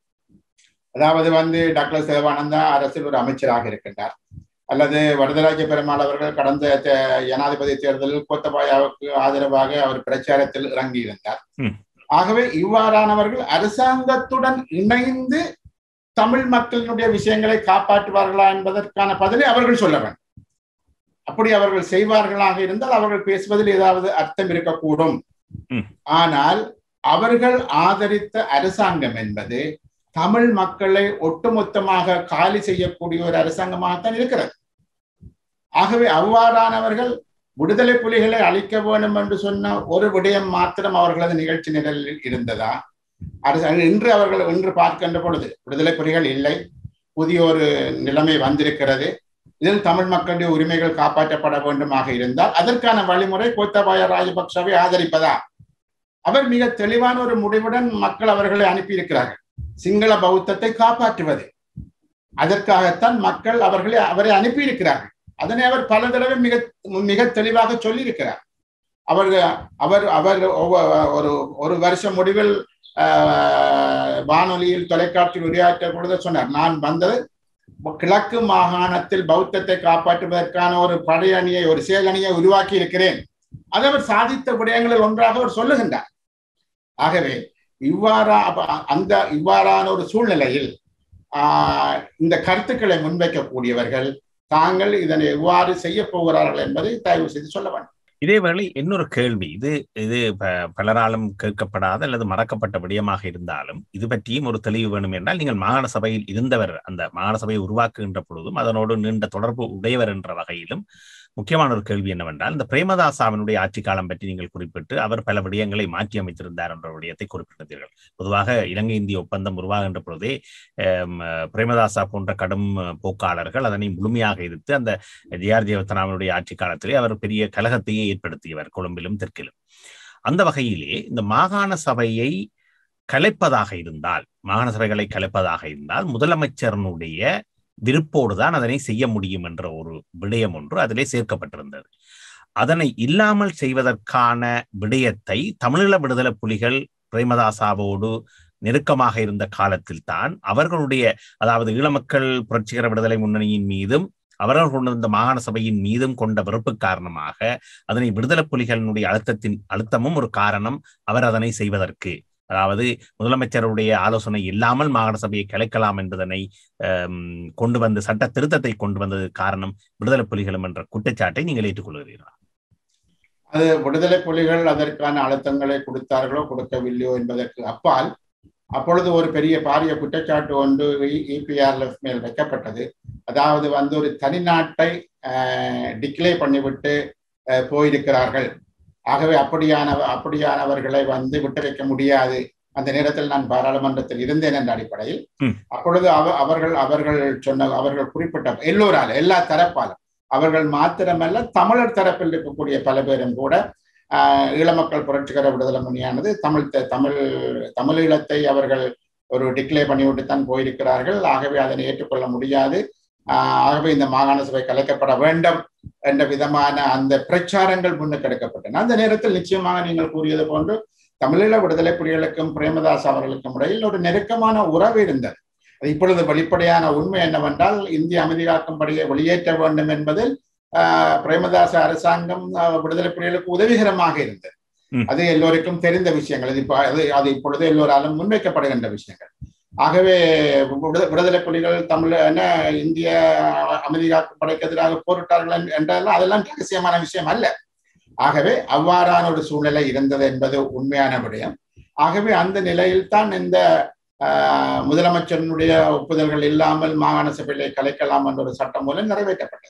அதாவது வந்து டாக்டர் சிவானந்தா அரசில் ஒரு அமைச்சராக இருக்கின்றார் அல்லது வரதராஜ பெருமாள் அவர்கள் கடந்த ஜனாதிபதி தேர்தலில் கோத்தபாயாவுக்கு ஆதரவாக அவர் பிரச்சாரத்தில் இறங்கி இருந்தார் ஆகவே இவ்வாறானவர்கள் அரசாங்கத்துடன் இணைந்து தமிழ் மக்களினுடைய விஷயங்களை காப்பாற்றுவார்களா என்பதற்கான பதிலை அவர்கள் சொல்ல வேண்டும் அப்படி அவர்கள் செய்வார்களாக இருந்தால் அவர்கள் பேசுவதில் ஏதாவது அர்த்தம் இருக்கக்கூடும் ஆனால் அவர்கள் ஆதரித்த அரசாங்கம் என்பது தமிழ் மக்களை ஒட்டுமொத்தமாக காலி செய்யக்கூடிய ஒரு அரசாங்கமாகத்தான் இருக்கிறது ஆகவே அவ்வாறானவர்கள் விடுதலை புலிகளை அழிக்க வேண்டும் என்று சொன்ன ஒரு விடயம் மாத்திரம் அவர்களது நிகழ்ச்சி நிரலில் இருந்ததா அரசு இன்று அவர்கள் இன்று பார்க்கின்ற பொழுது விடுதலை புலிகள் இல்லை புதிய ஒரு நிலைமை வந்திருக்கிறது இதில் தமிழ் மக்களுடைய உரிமைகள் காப்பாற்றப்பட வேண்டுமாக இருந்தால் அதற்கான வழிமுறை கோத்தபாய ராஜபக்சவை ஆதரிப்பதா அவர் மிக தெளிவான ஒரு முடிவுடன் மக்கள் அவர்களை அனுப்பியிருக்கிறார்கள் சிங்கள பௌத்தத்தை காப்பாற்றுவது அதற்காகத்தான் மக்கள் அவர்களை அவரை அனுப்பியிருக்கிறார்கள் அதனை அவர் பல தடவை மிக மிக தெளிவாக சொல்லியிருக்கிறார் அவர் அவர் அவர் ஒரு ஒரு வருஷம் முடிவில் வானொலியில் தொலைக்காட்சியில் உரையாற்ற பொழுது சொன்னார் நான் வந்தது கிழக்கு மாகாணத்தில் பௌத்தத்தை காப்பாற்றுவதற்கான ஒரு படையணியை ஒரு செயலணியை உருவாக்கி இருக்கிறேன் அதை அவர் சாதித்த விடயங்களில் ஒன்றாக அவர் சொல்லுகின்றார் ஆகவே இவ்வாறா அந்த இவ்வாறான ஒரு சூழ்நிலையில் ஆஹ் இந்த கருத்துக்களை முன்வைக்கக்கூடியவர்கள் தாங்கள் இதனை எவ்வாறு செய்ய போகிறார்கள் என்பதை தயவு செய்து சொல்ல வேண்டும் இதேவேளை இன்னொரு கேள்வி இது இது பலராலும் கேட்கப்படாத அல்லது மறக்கப்பட்ட விடயமாக இருந்தாலும் இது பற்றியும் ஒரு தெளிவு வேணும் என்றால் நீங்கள் மாகாண சபையில் இருந்தவர் அந்த மாகாண சபையை உருவாக்குகின்ற பொழுதும் அதனோடு நீண்ட தொடர்பு உடையவர் என்ற வகையிலும் முக்கியமான ஒரு கேள்வி என்னவென்றால் இந்த பிரேமதாசாவினுடைய ஆட்சி காலம் பற்றி நீங்கள் குறிப்பிட்டு அவர் பல விடயங்களை மாற்றி அமைத்திருந்தார் என்ற விடயத்தை குறிப்பிட்டிருந்தீர்கள் பொதுவாக இலங்கை இந்திய ஒப்பந்தம் உருவாகின்ற பொழுதே பிரேமதாசா போன்ற கடும் போக்காளர்கள் அதனை முழுமையாக எதிர்த்து அந்த ஜே ஆர் ஜெயவர்த்தனாவினுடைய ஆட்சி காலத்திலே அவர் பெரிய கலகத்தையே ஏற்படுத்தியவர் கொழும்பிலும் தெற்கிலும் அந்த வகையிலே இந்த மாகாண சபையை கலைப்பதாக இருந்தால் மாகாண சபைகளை கலைப்பதாக இருந்தால் முதலமைச்சரனுடைய விருப்போடு தான் அதனை செய்ய முடியும் என்ற ஒரு விடயம் ஒன்று அதிலே சேர்க்கப்பட்டிருந்தது அதனை இல்லாமல் செய்வதற்கான விடயத்தை தமிழீழ விடுதலை புலிகள் பிரேமதாசாவோடு நெருக்கமாக இருந்த காலத்தில் தான் அவர்களுடைய அதாவது ஈழமக்கள் புரட்சிகர விடுதலை முன்னணியின் மீதும் அவர்கள் கொண்டிருந்த மாகாண சபையின் மீதும் கொண்ட வெறுப்பு காரணமாக அதனை விடுதலை புலிகளினுடைய அழுத்தத்தின் அழுத்தமும் ஒரு காரணம் அவர் அதனை செய்வதற்கு அதாவது முதலமைச்சருடைய ஆலோசனை இல்லாமல் மாகாண சபையை கலைக்கலாம் என்பதனை கொண்டு வந்து சட்ட திருத்தத்தை கொண்டு வந்தது காரணம் விடுதலை புலிகளும் என்ற குற்றச்சாட்டை நீங்கள் ஏற்றுக்கொள்கிறீர்களா அது விடுதலை புலிகள் அதற்கான அழுத்தங்களை கொடுத்தார்களோ கொடுக்கவில்லையோ என்பதற்கு அப்பால் அப்பொழுது ஒரு பெரிய பாரிய குற்றச்சாட்டு ஒன்று இபிஆர்எஃப் மேல் வைக்கப்பட்டது அதாவது வந்து ஒரு தனிநாட்டை டிக்ளே பண்ணிவிட்டு போயிருக்கிறார்கள் ஆகவே அப்படியான அப்படியானவர்களை வந்து விட்டு வைக்க முடியாது அந்த நேரத்தில் நான் பாராளுமன்றத்தில் இருந்தேன் என்ற அடிப்படையில் அப்பொழுது அவ அவர்கள் அவர்கள் சொன்ன அவர்கள் குறிப்பிட்ட எல்லோரால் எல்லா தரப்பாலும் அவர்கள் மாத்திரமல்ல தமிழர் தரப்பில் இருக்கக்கூடிய பல பேரும் கூட ஈழமக்கள் புரட்சிகர விடுதலை முனியானது தமிழ் தமிழ் தமிழீழத்தை அவர்கள் ஒரு டிக்ளே பண்ணிவிட்டு தான் போயிருக்கிறார்கள் ஆகவே அதனை ஏற்றுக்கொள்ள முடியாது ஆகவே இந்த மாகாண சபை கலைக்கப்பட வேண்டும் என்ற விதமான அந்த பிரச்சாரங்கள் முன்னுக்கெடுக்கப்பட்டன அந்த நேரத்தில் நிச்சயமாக நீங்கள் கூறியது போன்று தமிழீழ விடுதலை புலிகளுக்கும் பிரேமதாஸ் அவர்களுக்கும் இடையில் ஒரு நெருக்கமான உறவு இருந்தது அது இப்பொழுது வெளிப்படையான உண்மை என்னவென்றால் இந்திய அமைதி காக்கும்படியை வெளியேற்ற வேண்டும் என்பதில் பிரேமதாச அரசாங்கம் விடுதலை புலிகளுக்கு உதவிகரமாக இருந்தது அது எல்லோருக்கும் தெரிந்த விஷயங்கள் அது இப்போ அது அது இப்பொழுது எல்லோராலும் முன்வைக்கப்படுகின்ற விஷயங்கள் ஆகவே விடுதலை புலிகள் தமிழ் என்ன இந்திய அமைதி காக்கும் படைக்கு எதிராக போரிட்டார்கள் என்றெல்லாம் அதெல்லாம் ரகசியமான விஷயம் அல்ல ஆகவே அவ்வாறான ஒரு சூழ்நிலை இருந்தது என்பது உண்மையான விடயம் ஆகவே அந்த நிலையில் தான் இந்த முதலமைச்சரினுடைய ஒப்புதல்கள் இல்லாமல் மாகாண சபையிலே கலைக்கலாம் என்ற ஒரு சட்டம் மூலம் நிறைவேற்றப்பட்டது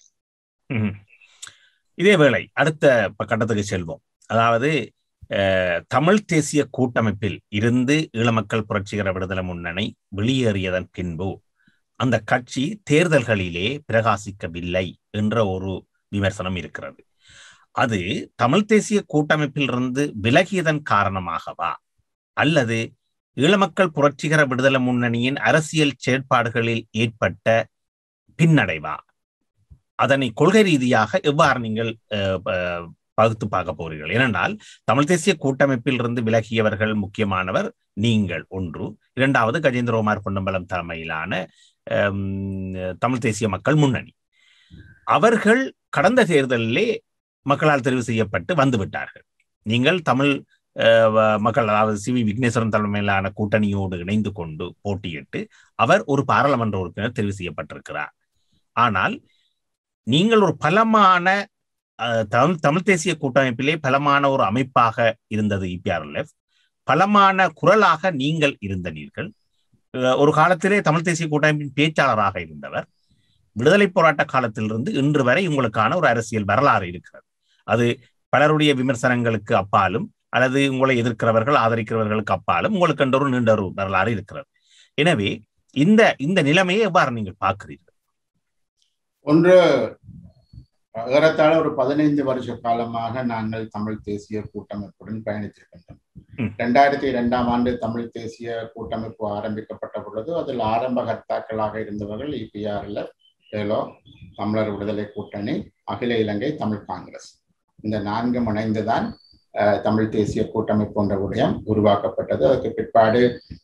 இதே வேளை அடுத்த கட்டத்துக்கு செல்வோம் அதாவது தமிழ் தேசிய கூட்டமைப்பில் இருந்து ஈழமக்கள் புரட்சிகர விடுதலை முன்னணி வெளியேறியதன் பின்பு அந்த கட்சி தேர்தல்களிலே பிரகாசிக்கவில்லை என்ற ஒரு விமர்சனம் இருக்கிறது அது தமிழ் தேசிய கூட்டமைப்பில் இருந்து விலகியதன் காரணமாகவா அல்லது ஈழமக்கள் புரட்சிகர விடுதலை முன்னணியின் அரசியல் செயற்பாடுகளில் ஏற்பட்ட பின்னடைவா அதனை கொள்கை ரீதியாக எவ்வாறு நீங்கள் பகுத்து பார்க்க போறீர்கள் ஏனென்றால் தமிழ் தேசிய கூட்டமைப்பில் இருந்து விலகியவர்கள் முக்கியமானவர் நீங்கள் ஒன்று இரண்டாவது கஜேந்திரகுமார் பொன்னம்பலம் தலைமையிலான தமிழ் தேசிய மக்கள் முன்னணி அவர்கள் கடந்த தேர்தலிலே மக்களால் தெரிவு செய்யப்பட்டு வந்து விட்டார்கள் நீங்கள் தமிழ் மக்கள் அதாவது சி வி விக்னேஸ்வரன் தலைமையிலான கூட்டணியோடு இணைந்து கொண்டு போட்டியிட்டு அவர் ஒரு பாராளுமன்ற உறுப்பினர் தெரிவு செய்யப்பட்டிருக்கிறார் ஆனால் நீங்கள் ஒரு பலமான தமிழ் தமிழ் தேசிய கூட்டமைப்பிலே பலமான ஒரு அமைப்பாக இருந்தது இபிஆர்எல்எஃப் பலமான குரலாக நீங்கள் இருந்தனீர்கள் ஒரு காலத்திலே தமிழ் தேசிய கூட்டமைப்பின் பேச்சாளராக இருந்தவர் விடுதலை போராட்ட காலத்திலிருந்து இன்று வரை உங்களுக்கான ஒரு அரசியல் வரலாறு இருக்கிறது அது பலருடைய விமர்சனங்களுக்கு அப்பாலும் அல்லது உங்களை எதிர்க்கிறவர்கள் ஆதரிக்கிறவர்களுக்கு அப்பாலும் உங்களுக்கு என்ற ஒரு நீண்ட ஒரு வரலாறு இருக்கிறது எனவே இந்த இந்த நிலைமையை எவ்வாறு நீங்கள் பார்க்கிறீர்கள் ஒன்று ஏறத்தாழ ஒரு பதினைந்து வருஷ காலமாக நாங்கள் தமிழ் தேசிய கூட்டமைப்புடன் பயணித்திருக்கின்றோம் இரண்டாயிரத்தி இரண்டாம் ஆண்டு தமிழ் தேசிய கூட்டமைப்பு ஆரம்பிக்கப்பட்ட பொழுது அதில் ஆரம்ப கர்த்தாக்களாக இருந்தவர்கள் இபிஆர்ல ஏலோ தமிழர் விடுதலை கூட்டணி அகில இலங்கை தமிழ் காங்கிரஸ் இந்த நான்கு இணைந்துதான் தமிழ் தேசிய கூட்டமைப்பு என்ற விடயம் உருவாக்கப்பட்டது அதுக்கு பிற்பாடு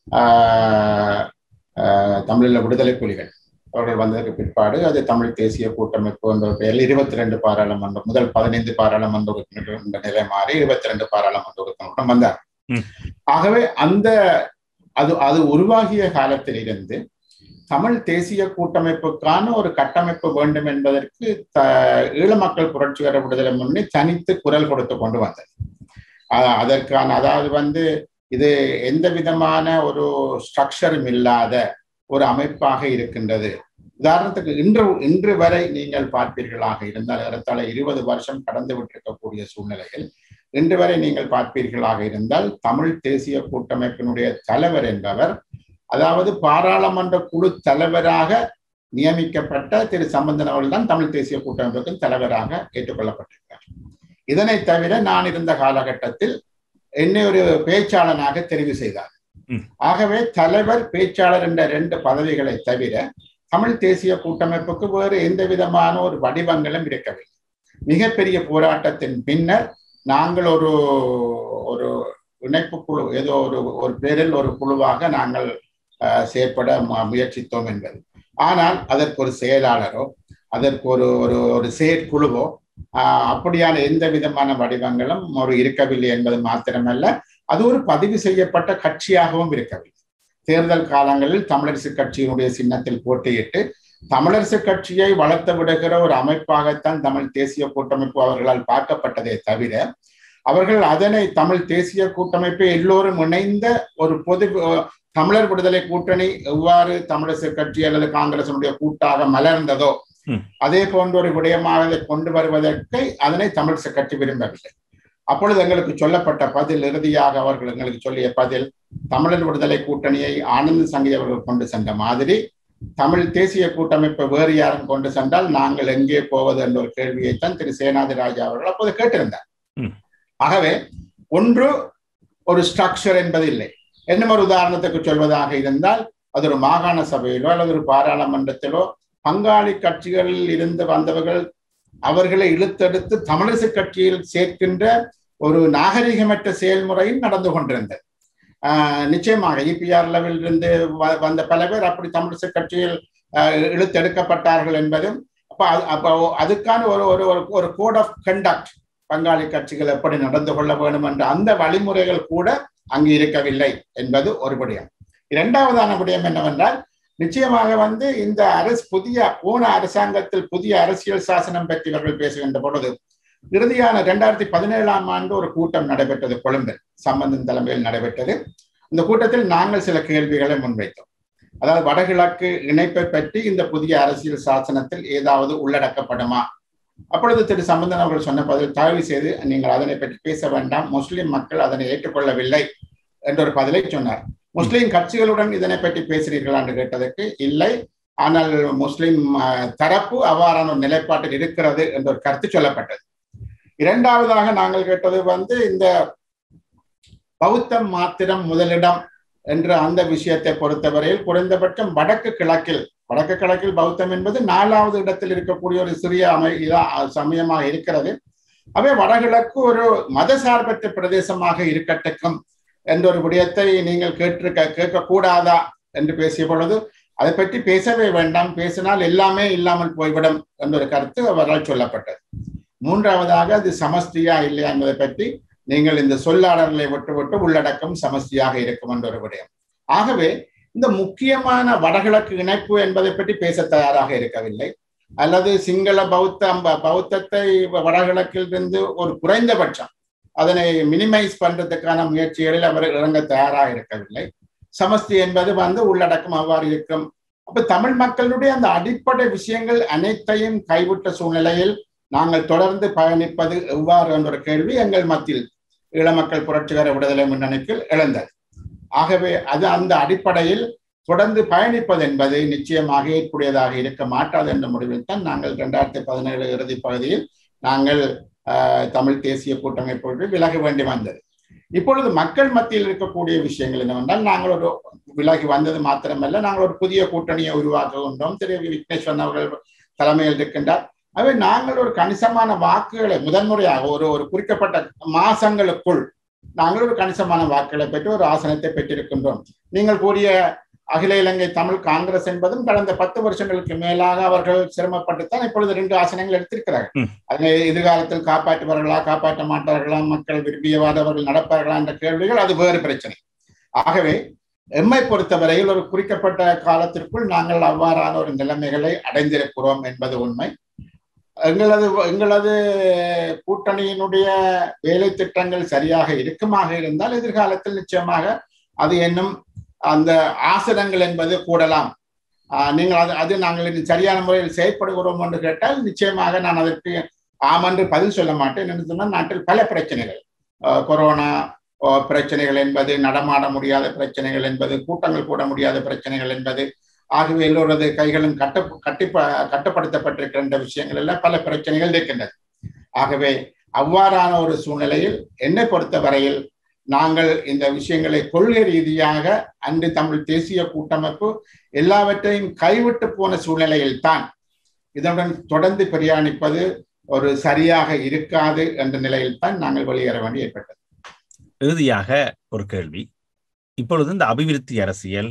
தமிழில் விடுதலை புலிகள் அவர்கள் வந்ததுக்கு பிற்பாடு அது தமிழ் தேசிய கூட்டமைப்பு என்ற பெயரில் இருபத்தி ரெண்டு பாராளுமன்ற முதல் பதினைந்து பாராளுமன்ற உறுப்பினர்கள் என்ற நிலை மாறி இருபத்தி ரெண்டு பாராளுமன்ற உறுப்பினர்களுடன் வந்தார் ஆகவே அந்த அது அது உருவாகிய காலத்தில் இருந்து தமிழ் தேசிய கூட்டமைப்புக்கான ஒரு கட்டமைப்பு வேண்டும் என்பதற்கு த ஈழ மக்கள் புரட்சிகர விடுதலை முன்னே தனித்து குரல் கொடுத்து கொண்டு வந்தது அதற்கான அதாவது வந்து இது எந்த விதமான ஒரு ஸ்ட்ரக்சரும் இல்லாத ஒரு அமைப்பாக இருக்கின்றது உதாரணத்துக்கு இன்று இன்று வரை நீங்கள் பார்ப்பீர்களாக இருந்தால் ஏறத்தாழ இருபது வருஷம் கடந்து விட்டிருக்கக்கூடிய சூழ்நிலையில் இன்று வரை நீங்கள் பார்ப்பீர்களாக இருந்தால் தமிழ் தேசிய கூட்டமைப்பினுடைய தலைவர் என்பவர் அதாவது பாராளுமன்ற குழு தலைவராக நியமிக்கப்பட்ட திரு சம்பந்தன் அவர்கள் தான் தமிழ் தேசிய கூட்டமைப்புக்கு தலைவராக ஏற்றுக்கொள்ளப்பட்டிருக்கிறார் இதனை தவிர நான் இருந்த காலகட்டத்தில் என்னை ஒரு பேச்சாளனாக தெரிவு செய்தார் ஆகவே தலைவர் பேச்சாளர் என்ற ரெண்டு பதவிகளை தவிர தமிழ் தேசிய கூட்டமைப்புக்கு வேறு எந்த விதமான ஒரு வடிவங்களும் இருக்கவில்லை மிகப்பெரிய போராட்டத்தின் பின்னர் நாங்கள் ஒரு ஒரு இணைப்பு குழு ஏதோ ஒரு ஒரு பேரில் ஒரு குழுவாக நாங்கள் செயற்பட முயற்சித்தோம் என்பது ஆனால் அதற்கு ஒரு செயலாளரோ அதற்கு ஒரு ஒரு ஒரு செயற்குழுவோ அப்படியான எந்த விதமான வடிவங்களும் ஒரு இருக்கவில்லை என்பது மாத்திரமல்ல அது ஒரு பதிவு செய்யப்பட்ட கட்சியாகவும் இருக்கவில்லை தேர்தல் காலங்களில் தமிழரசு கட்சியினுடைய சின்னத்தில் போட்டியிட்டு தமிழரசு கட்சியை வளர்த்து விடுகிற ஒரு அமைப்பாகத்தான் தமிழ் தேசிய கூட்டமைப்பு அவர்களால் பார்க்கப்பட்டதே தவிர அவர்கள் அதனை தமிழ் தேசிய கூட்டமைப்பை எல்லோரும் இணைந்த ஒரு பொது தமிழர் விடுதலை கூட்டணி எவ்வாறு தமிழரசு கட்சி அல்லது காங்கிரசனுடைய கூட்டாக மலர்ந்ததோ அதே போன்ற ஒரு விடயமாக கொண்டு வருவதற்கு அதனை தமிழரசு கட்சி விரும்பவில்லை அப்பொழுது எங்களுக்கு சொல்லப்பட்ட பதில் இறுதியாக அவர்கள் எங்களுக்கு சொல்லிய பதில் தமிழர் விடுதலை கூட்டணியை ஆனந்த் சங்கி அவர்கள் கொண்டு சென்ற மாதிரி தமிழ் தேசிய கூட்டமைப்பை வேறு யாரும் கொண்டு சென்றால் நாங்கள் எங்கே போவது என்ற ஒரு கேள்வியைத்தான் திரு சேனாதி ராஜா அவர்கள் அப்போது கேட்டிருந்தார் ஆகவே ஒன்று ஒரு ஸ்ட்ரக்சர் என்பது இல்லை இன்னும் ஒரு உதாரணத்துக்கு சொல்வதாக இருந்தால் அது ஒரு மாகாண சபையிலோ அல்லது ஒரு பாராளுமன்றத்திலோ பங்காளி கட்சிகளில் இருந்து வந்தவர்கள் அவர்களை இழுத்தெடுத்து தமிழிசை கட்சியில் சேர்க்கின்ற ஒரு நாகரிகமற்ற செயல்முறையும் நடந்து கொண்டிருந்தது நிச்சயமாக இபிஆர் லெவலில் இருந்து வந்த பல பேர் அப்படி தமிழிசை கட்சியில் இழுத்தெடுக்கப்பட்டார்கள் என்பதும் அப்போ அப்போ அதுக்கான ஒரு ஒரு ஒரு கோட் ஆஃப் கண்டக்ட் பங்காளி கட்சிகள் எப்படி நடந்து கொள்ள வேண்டும் என்ற அந்த வழிமுறைகள் கூட அங்கு இருக்கவில்லை என்பது ஒரு விடயம் இரண்டாவதான விடயம் என்னவென்றால் நிச்சயமாக வந்து இந்த அரசு புதிய போன அரசாங்கத்தில் புதிய அரசியல் சாசனம் பற்றி இவர்கள் பேசுகின்ற பொழுது இறுதியான இரண்டாயிரத்தி பதினேழாம் ஆண்டு ஒரு கூட்டம் நடைபெற்றது கொழும்பில் சம்பந்தன் தலைமையில் நடைபெற்றது இந்த கூட்டத்தில் நாங்கள் சில கேள்விகளை முன்வைத்தோம் அதாவது வடகிழக்கு இணைப்பை பற்றி இந்த புதிய அரசியல் சாசனத்தில் ஏதாவது உள்ளடக்கப்படுமா அப்பொழுது திரு சம்பந்தன் அவர்கள் சொன்ன பதில் தயவு செய்து நீங்கள் அதனை பற்றி பேச வேண்டாம் முஸ்லிம் மக்கள் அதனை ஏற்றுக்கொள்ளவில்லை என்ற ஒரு பதிலை சொன்னார் முஸ்லிம் கட்சிகளுடன் இதனை பற்றி பேசுகிறீர்களா என்று கேட்டதற்கு இல்லை ஆனால் முஸ்லிம் தரப்பு அவ்வாறான ஒரு நிலைப்பாட்டில் இருக்கிறது என்ற ஒரு கருத்து சொல்லப்பட்டது இரண்டாவதாக நாங்கள் கேட்டது வந்து இந்த பௌத்தம் மாத்திரம் முதலிடம் என்ற அந்த விஷயத்தை பொறுத்தவரையில் குறைந்தபட்சம் வடக்கு கிழக்கில் வடக்கு கிழக்கில் பௌத்தம் என்பது நாலாவது இடத்தில் இருக்கக்கூடிய ஒரு சிறிய அமை சமயமாக இருக்கிறது அவை வடகிழக்கு ஒரு மதசார்பற்ற பிரதேசமாக இருக்கட்டும் என்ற ஒரு விடயத்தை நீங்கள் கேட்டிருக்க கேட்கக்கூடாதா என்று பேசிய பொழுது அதை பற்றி பேசவே வேண்டாம் பேசினால் எல்லாமே இல்லாமல் போய்விடும் என்ற ஒரு கருத்து அவரால் சொல்லப்பட்டது மூன்றாவதாக அது சமஸ்தியா இல்லையா என்பதை பற்றி நீங்கள் இந்த சொல்லாடல்களை விட்டு விட்டு உள்ளடக்கம் சமஸ்தியாக இருக்கும் என்ற ஒரு விடயம் ஆகவே இந்த முக்கியமான வடகிழக்கு இணைப்பு என்பதை பற்றி பேச தயாராக இருக்கவில்லை அல்லது சிங்கள பௌத்த பௌத்தத்தை வடகிழக்கில் இருந்து ஒரு குறைந்தபட்சம் அதனை மினிமைஸ் பண்றதுக்கான முயற்சிகளில் அவர் இறங்க தயாராக இருக்கவில்லை சமஸ்தி என்பது வந்து உள்ளடக்கம் அவ்வாறு இருக்கும் அப்ப தமிழ் மக்களுடைய அந்த அடிப்படை விஷயங்கள் அனைத்தையும் கைவிட்ட சூழ்நிலையில் நாங்கள் தொடர்ந்து பயணிப்பது எவ்வாறு என்ற ஒரு கேள்வி எங்கள் மத்தியில் ஈழமக்கள் புரட்சிகர விடுதலை முன்னணிக்கு எழுந்தது ஆகவே அது அந்த அடிப்படையில் தொடர்ந்து பயணிப்பது என்பது நிச்சயமாக ஏற்புடையதாக இருக்க மாட்டாது என்ற முடிவில் தான் நாங்கள் இரண்டாயிரத்தி பதினேழு இறுதி பகுதியில் நாங்கள் தமிழ் தேசிய கூட்டமைப்பு விலக வேண்டி வந்தது இப்பொழுது மக்கள் மத்தியில் இருக்கக்கூடிய விஷயங்கள் என்னவென்றால் நாங்கள் ஒரு விலகி வந்தது மாத்திரமல்ல நாங்கள் ஒரு புதிய கூட்டணியை உருவாக்குகின்றோம் திரு விக்னேஸ்வரன் அவர்கள் தலைமையில் இருக்கின்றார் அவை நாங்கள் ஒரு கணிசமான வாக்குகளை முதன்முறையாக ஒரு ஒரு குறிக்கப்பட்ட மாசங்களுக்குள் நாங்கள் ஒரு கணிசமான வாக்குகளை பெற்று ஒரு ஆசனத்தை பெற்றிருக்கின்றோம் நீங்கள் கூறிய அகில இலங்கை தமிழ் காங்கிரஸ் என்பதும் கடந்த பத்து வருஷங்களுக்கு மேலாக அவர்கள் சிரமப்பட்டுத்தான் இப்பொழுது ரெண்டு ஆசனங்கள் எடுத்திருக்கிறார்கள் அதனை எதிர்காலத்தில் காப்பாற்றுவார்களா காப்பாற்ற மாட்டார்களா மக்கள் விரும்பியவாறு அவர்கள் நடப்பார்களா என்ற கேள்விகள் அது வேறு பிரச்சனை ஆகவே எம்மை பொறுத்தவரையில் ஒரு குறிக்கப்பட்ட காலத்திற்குள் நாங்கள் அவ்வாறான ஒரு நிலைமைகளை அடைந்திருக்கிறோம் என்பது உண்மை எங்களது எங்களது கூட்டணியினுடைய வேலை திட்டங்கள் சரியாக இருக்குமாக இருந்தால் எதிர்காலத்தில் நிச்சயமாக அது என்னும் அந்த ஆசனங்கள் என்பது கூடலாம் நீங்கள் அது அது நாங்கள் சரியான முறையில் செயல்படுகிறோம் என்று கேட்டால் நிச்சயமாக நான் அதற்கு ஆம் என்று பதில் சொல்ல மாட்டேன் என்று சொன்னால் நாட்டில் பல பிரச்சனைகள் கொரோனா பிரச்சனைகள் என்பது நடமாட முடியாத பிரச்சனைகள் என்பது கூட்டங்கள் கூட முடியாத பிரச்சனைகள் என்பது ஆகவே எல்லோரது கைகளும் கட்ட கட்டி கட்டுப்படுத்தப்பட்டிருக்கின்ற விஷயங்கள் எல்லாம் பல பிரச்சனைகள் இருக்கின்றது ஆகவே அவ்வாறான ஒரு சூழ்நிலையில் என்னை பொறுத்த வரையில் நாங்கள் இந்த விஷயங்களை கொள்கை ரீதியாக அன்று தமிழ் தேசிய கூட்டமைப்பு எல்லாவற்றையும் கைவிட்டு போன சூழ்நிலையில் தான் இதனுடன் தொடர்ந்து பிரயாணிப்பது ஒரு சரியாக இருக்காது என்ற நிலையில் தான் நாங்கள் வெளியேற வேண்டி ஏற்பட்டது இறுதியாக ஒரு கேள்வி இப்பொழுது இந்த அபிவிருத்தி அரசியல்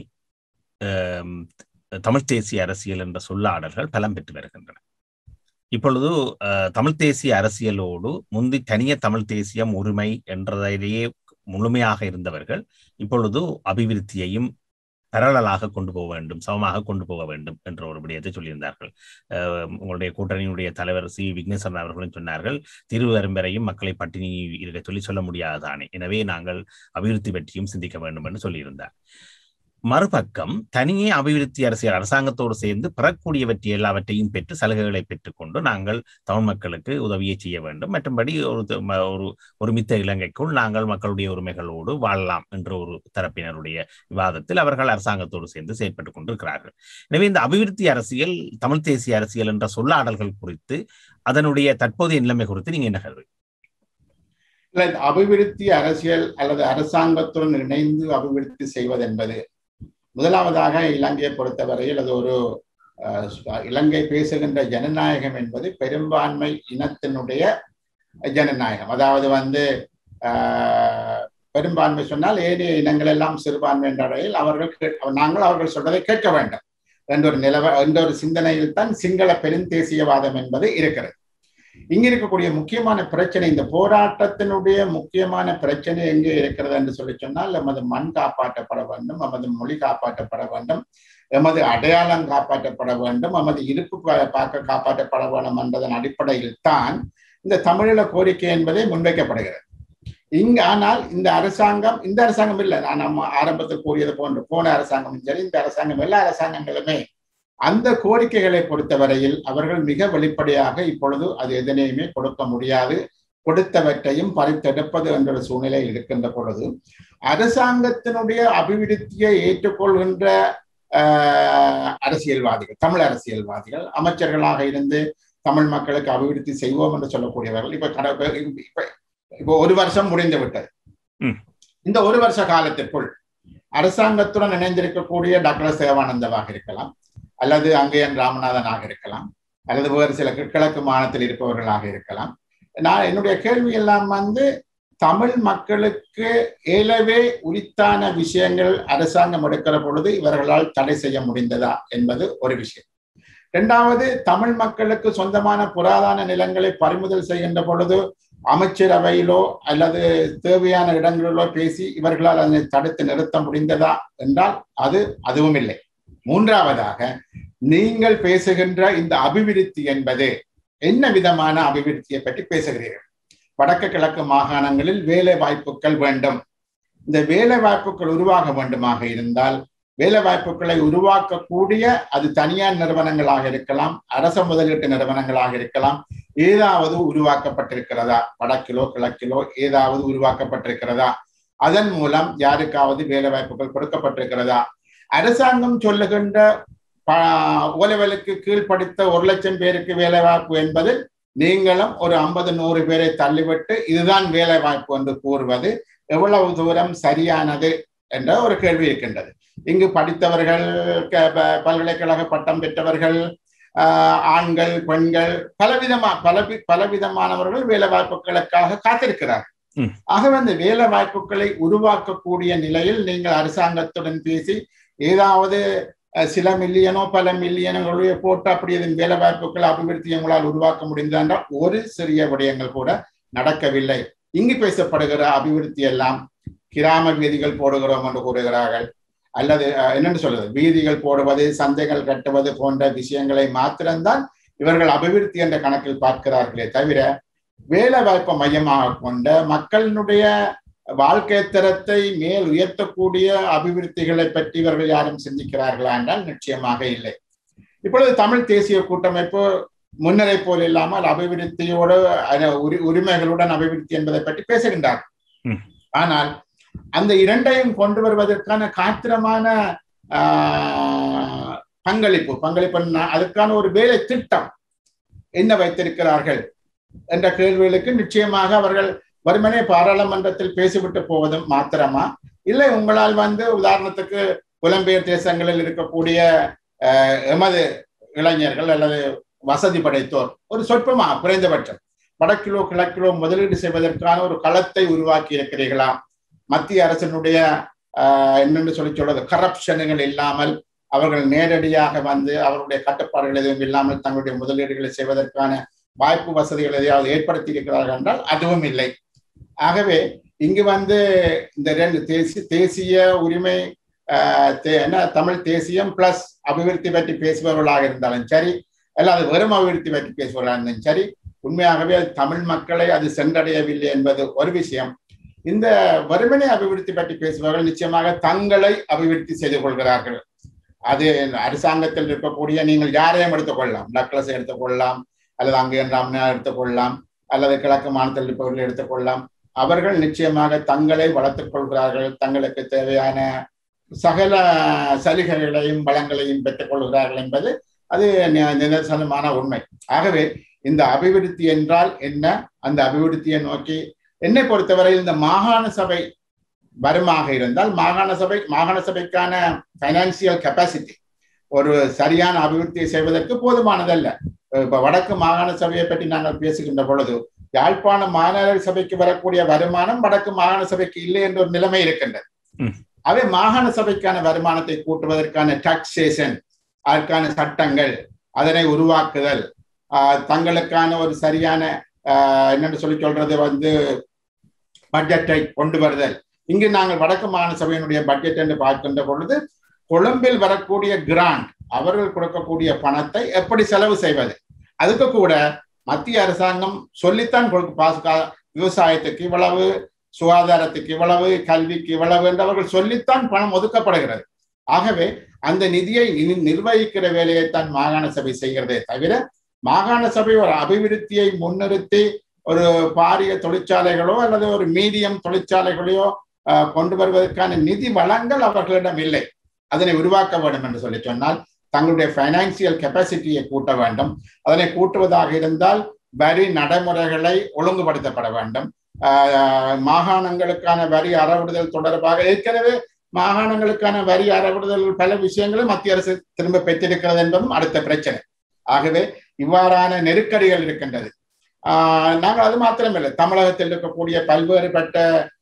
ஆம், தமிழ் தேசிய அரசியல் என்ற சொல்லாடல்கள் பலம் பெற்று வருகின்றன இப்பொழுது அஹ், தமிழ் தேசிய அரசியலோடு முந்தி தனிய தமிழ் தேசியம் உரிமை என்றதிலேயே முழுமையாக இருந்தவர்கள் இப்பொழுது அபிவிருத்தியையும் பரவலாக கொண்டு போக வேண்டும் சமமாக கொண்டு போக வேண்டும் என்ற ஒரு விடயத்தை சொல்லியிருந்தார்கள் அஹ், உங்களுடைய கூட்டணியினுடைய தலைவர் சி விக்னேஸ்வரன் அவர்களும் சொன்னார்கள் திருவரும் வரையும் மக்களை பட்டினி இருக்க சொல்லி சொல்ல முடியாதுதானே எனவே நாங்கள் அபிவிருத்தி பற்றியும் சிந்திக்க வேண்டும் என்று சொல்லியிருந்தார் மறுபக்கம் தனியே அபிவிருத்தி அரசியல் அரசாங்கத்தோடு சேர்ந்து பெறக்கூடியவற்றை எல்லாவற்றையும் பெற்று சலுகைகளை பெற்றுக்கொண்டு நாங்கள் தமிழ் மக்களுக்கு உதவியை செய்ய வேண்டும் மற்றும்படி ஒரு த- ம- ஒரு ஒருமித்த இலங்கைக்குள் நாங்கள் மக்களுடைய உரிமைகளோடு வாழலாம் என்ற ஒரு தரப்பினருடைய விவாதத்தில் அவர்கள் அரசாங்கத்தோடு சேர்ந்து செயற்பட்டுக் கொண்டிருக்கிறார்கள் எனவே இந்த அபிவிருத்தி அரசியல் தமிழ் தேசிய அரசியல் என்ற சொல்லாடல்கள் குறித்து அதனுடைய தற்போதைய நிலைமை குறித்து நீங்க என்ன கருது இல்ல, இந்த அபிவிருத்தி அரசியல் அல்லது அரசாங்கத்துடன் இணைந்து அபிவிருத்தி செய்வது என்பது முதலாவதாக இலங்கையை பொறுத்தவரையில் அது ஒரு அஹ், இலங்கை பேசுகின்ற ஜனநாயகம் என்பது பெரும்பான்மை இனத்தினுடைய ஜனநாயகம் அதாவது வந்து ஆஹ், பெரும்பான்மை சொன்னால் ஏனைய இனங்கள் எல்லாம் சிறுபான்மை என்ற அடையில் அவர்கள் கேட்- நாங்கள் அவர்கள் சொல்வதை கேட்க வேண்டும் என்ற ஒரு நிலவ என்ற ஒரு சிந்தனையில் தான் சிங்கள பெருந்தேசியவாதம் என்பது இருக்கிறது இங்க இருக்கக்கூடிய முக்கியமான பிரச்சனை இந்த போராட்டத்தினுடைய முக்கியமான பிரச்சனை எங்கே இருக்கிறது என்று சொல்லி சொன்னால் எமது மண் காப்பாற்றப்பட வேண்டும் எமது மொழி காப்பாற்றப்பட வேண்டும் எமது அடையாளம் காப்பாற்றப்பட வேண்டும் எமது இருப்பு பா- பார்க்க காப்பாற்றப்பட வேண்டும் என்பதன் அடிப்படையில் தான் இந்த தமிழீழ கோரிக்கை என்பதை முன்வைக்கப்படுகிறது இங்க ஆனால் இந்த அரசாங்கம் இந்த அரசாங்கம் இல்லை நான் நம்ம ஆரம்பத்தில் கூறியது போன்று போன அரசாங்கமும் சரி இந்த அரசாங்கம் எல்லா அரசாங்கங்களுமே அந்த கோரிக்கைகளை பொறுத்தவரையில் அவர்கள் மிக வெளிப்படையாக இப்பொழுது அது எதனையுமே கொடுக்க முடியாது கொடுத்தவற்றையும் பறித்தெடுப்பது என்ற ஒரு சூழ்நிலை இருக்கின்ற பொழுது அரசாங்கத்தினுடைய அபிவிருத்தியை ஏற்றுக்கொள்கின்ற ஆஹ், அரசியல்வாதிகள் தமிழ் அரசியல்வாதிகள் அமைச்சர்களாக இருந்து தமிழ் மக்களுக்கு அபிவிருத்தி செய்வோம் என்று சொல்லக்கூடியவர்கள் இப்ப கட- இப்ப இப்போ ஒரு வருஷம் முடிந்து விட்டது ம். இந்த ஒரு வருஷ காலத்திற்குள் அரசாங்கத்துடன் இணைந்திருக்கக்கூடிய டாக்டர் சேவானந்தவாக இருக்கலாம் அல்லது அங்கையன் ராமநாதனாக இருக்கலாம் அல்லது வேறு சில கிழக்கு மாநிலத்தில் இருப்பவர்களாக இருக்கலாம் நான் என்னுடைய கேள்வி எல்லாம் வந்து தமிழ் மக்களுக்கு ஏலவே உரித்தான விஷயங்கள் அரசாங்கம் எடுக்கிற பொழுது இவர்களால் தடை செய்ய முடிந்ததா என்பது ஒரு விஷயம் இரண்டாவது தமிழ் மக்களுக்கு சொந்தமான புராதன நிலங்களை பறிமுதல் செய்கின்ற பொழுது அமைச்சரவையிலோ அல்லது தேவையான இடங்களிலோ பேசி இவர்களால் அதனை தடுத்து நிறுத்த முடிந்ததா என்றால் அது அதுவும் இல்லை மூன்றாவதாக நீங்கள் பேசுகின்ற இந்த அபிவிருத்தி என்பது என்ன விதமான அபிவிருத்தியை பற்றி பேசுகிறீர்கள் வடக்கு கிழக்கு மாகாணங்களில் வேலை வாய்ப்புகள் வேண்டும் இந்த வேலை வாய்ப்புகள் உருவாக வேண்டுமாக இருந்தால் வேலை வாய்ப்புகளை உருவாக்கக்கூடிய அது தனியார் நிறுவனங்களாக இருக்கலாம் அரச முதலீட்டு நிறுவனங்களாக இருக்கலாம் ஏதாவது உருவாக்கப்பட்டிருக்கிறதா வடக்கிலோ கிழக்கிலோ ஏதாவது உருவாக்கப்பட்டிருக்கிறதா அதன் மூலம் யாருக்காவது வேலை வாய்ப்புகள் கொடுக்கப்பட்டிருக்கிறதா அரசாங்கம் சொல்லுகின்ற ஓலவலுக்கு கீழ்ப்படுத்த ஒரு லட்சம் பேருக்கு வேலை வாய்ப்பு என்பதில் நீங்களும் ஒரு ஐம்பது நூறு பேரை தள்ளிவிட்டு இதுதான் வேலை வாய்ப்பு என்று கூறுவது எவ்வளவு தூரம் சரியானது என்ற ஒரு கேள்வி இருக்கின்றது இங்கு படித்தவர்கள் பல்கலைக்கழக பட்டம் பெற்றவர்கள் ஆண்கள் பெண்கள் பலவிதமா பல பலவிதமானவர்கள் வேலை வாய்ப்புகளுக்காக காத்திருக்கிறார்கள் ஆகவே அந்த வேலை வாய்ப்புகளை உருவாக்கக்கூடிய நிலையில் நீங்கள் அரசாங்கத்துடன் பேசி ஏதாவது சில மில்லியனோ பல மில்லியனங்களுடைய போட்டு அப்படி இதன் வேலை வாய்ப்புகள் அபிவிருத்தி உங்களால் உருவாக்க முடிந்தது என்றால் ஒரு சிறிய விடயங்கள் கூட நடக்கவில்லை இங்கு பேசப்படுகிற அபிவிருத்தி எல்லாம் கிராம வீதிகள் போடுகிறோம் என்று கூறுகிறார்கள் அல்லது என்னென்னு சொல்றது வீதிகள் போடுவது சந்தைகள் கட்டுவது போன்ற விஷயங்களை மாத்திரம்தான் இவர்கள் அபிவிருத்தி என்ற கணக்கில் பார்க்கிறார்களே தவிர வேலை வாய்ப்பை மையமாக கொண்ட மக்களினுடைய வாழ்க்கை தரத்தை மேல் உயர்த்தக்கூடிய அபிவிருத்திகளை பற்றி இவர்கள் யாரும் சிந்திக்கிறார்களா என்றால் நிச்சயமாக இல்லை இப்பொழுது தமிழ் தேசிய கூட்டமைப்பு முன்னரை போல் இல்லாமல் அபிவிருத்தியோடு உரிமைகளுடன் அபிவிருத்தி என்பதை பற்றி பேசுகின்றார் ஆனால் அந்த இரண்டையும் கொண்டு வருவதற்கான காத்திரமான பங்களிப்பு பங்களிப்பு அதுக்கான ஒரு வேலை திட்டம் என்ன வைத்திருக்கிறார்கள் என்ற கேள்விகளுக்கு நிச்சயமாக அவர்கள் வறுமனே பாராளுமன்றத்தில் பேசிவிட்டு போவதும் மாத்திரமா இல்லை உங்களால் வந்து உதாரணத்துக்கு புலம்பெயர் தேசங்களில் இருக்கக்கூடிய எமது இளைஞர்கள் அல்லது வசதி படைத்தோர் ஒரு சொற்பமா குறைந்தபட்சம் வடக்கிலோ கிழக்கிலோ முதலீடு செய்வதற்கான ஒரு களத்தை உருவாக்கி இருக்கிறீர்களா மத்திய அரசினுடைய என்னென்னு சொல்லி சொல்றது கரப்ஷனுகள் இல்லாமல் அவர்கள் நேரடியாக வந்து அவருடைய கட்டுப்பாடுகள் எதுவும் இல்லாமல் தங்களுடைய முதலீடுகளை செய்வதற்கான வாய்ப்பு வசதிகள் எதையாவது ஏற்படுத்தி இருக்கிறார்கள் என்றால் அதுவும் இல்லை ஆகவே இங்கு வந்து இந்த ரெண்டு தேசிய தேசிய உரிமை என்ன தமிழ் தேசியம் பிளஸ் அபிவிருத்தி பற்றி பேசுபவர்களாக இருந்தாலும் சரி அல்லது வெறும் அபிவிருத்தி பற்றி பேசுபவர்களாக இருந்தாலும் சரி உண்மையாகவே அது தமிழ் மக்களை அது சென்றடையவில்லை என்பது ஒரு விஷயம் இந்த வறுமனை அபிவிருத்தி பற்றி பேசுபவர்கள் நிச்சயமாக தங்களை அபிவிருத்தி செய்து கொள்கிறார்கள் அது அரசாங்கத்தில் இருக்கக்கூடிய நீங்கள் யாரையும் எடுத்துக்கொள்ளலாம் டக்ளஸ் எடுத்துக்கொள்ளலாம் அல்லது அங்கே ராமனா எடுத்துக்கொள்ளலாம் அல்லது கிழக்கு மாநிலத்தில் இருப்பவர்கள் எடுத்துக்கொள்ளலாம் அவர்கள் நிச்சயமாக தங்களை வளர்த்துக் கொள்கிறார்கள் தங்களுக்கு தேவையான சகல சலுகைகளையும் வளங்களையும் பெற்றுக் கொள்கிறார்கள் என்பது அது நிதர்சனமான உண்மை ஆகவே இந்த அபிவிருத்தி என்றால் என்ன அந்த அபிவிருத்தியை நோக்கி என்னை பொறுத்தவரையில் இந்த மாகாண சபை வருமாக இருந்தால் மாகாண சபை மாகாண சபைக்கான பைனான்சியல் கெப்பாசிட்டி ஒரு சரியான அபிவிருத்தியை செய்வதற்கு போதுமானதல்ல இப்ப வடக்கு மாகாண சபையை பற்றி நாங்கள் பேசுகின்ற பொழுது யாழ்ப்பாண மாநகர சபைக்கு வரக்கூடிய வருமானம் வடக்கு மாகாண சபைக்கு இல்லை என்ற ஒரு நிலைமை இருக்கின்றது அவை மாகாண சபைக்கான வருமானத்தை கூட்டுவதற்கான டாக்ஸேஷன் அதற்கான சட்டங்கள் அதனை உருவாக்குதல் தங்களுக்கான ஒரு சரியான என்னன்னு சொல்லி சொல்றது வந்து பட்ஜெட்டை கொண்டு வருதல் இங்கு நாங்கள் வடக்கு மாகாண சபையினுடைய பட்ஜெட் என்று பார்க்கின்ற பொழுது கொழும்பில் வரக்கூடிய கிராண்ட் அவர்கள் கொடுக்கக்கூடிய பணத்தை எப்படி செலவு செய்வது அதுக்கு கூட மத்திய அரசாங்கம் சொல்லித்தான் கொடுக்க விவசாயத்துக்கு இவ்வளவு சுகாதாரத்துக்கு இவ்வளவு கல்விக்கு இவ்வளவு என்று அவர்கள் சொல்லித்தான் பணம் ஒதுக்கப்படுகிறது ஆகவே அந்த நிதியை நிர்வகிக்கிற வேலையைத்தான் மாகாண சபை செய்கிறதே தவிர மாகாண சபை ஒரு அபிவிருத்தியை முன்னிறுத்தி ஒரு பாரிய தொழிற்சாலைகளோ அல்லது ஒரு மீடியம் தொழிற்சாலைகளையோ கொண்டு வருவதற்கான நிதி வளங்கள் அவர்களிடம் இல்லை அதனை உருவாக்க வேண்டும் என்று சொல்லி சொன்னால் தங்களுடைய பைனான்சியல் கெப்பாசிட்டியை கூட்ட வேண்டும் அதனை கூட்டுவதாக இருந்தால் வரி நடைமுறைகளை ஒழுங்குபடுத்தப்பட வேண்டும் மாகாணங்களுக்கான வரி அறவிடுதல் தொடர்பாக ஏற்கனவே மாகாணங்களுக்கான வரி அறவிடுதல் பல விஷயங்களும் மத்திய அரசு திரும்ப பெற்றிருக்கிறது என்பதும் அடுத்த பிரச்சனை ஆகவே இவ்வாறான நெருக்கடிகள் இருக்கின்றது நாங்கள் அது மாத்திரமில்லை தமிழகத்தில் இருக்கக்கூடிய பல்வேறுபட்ட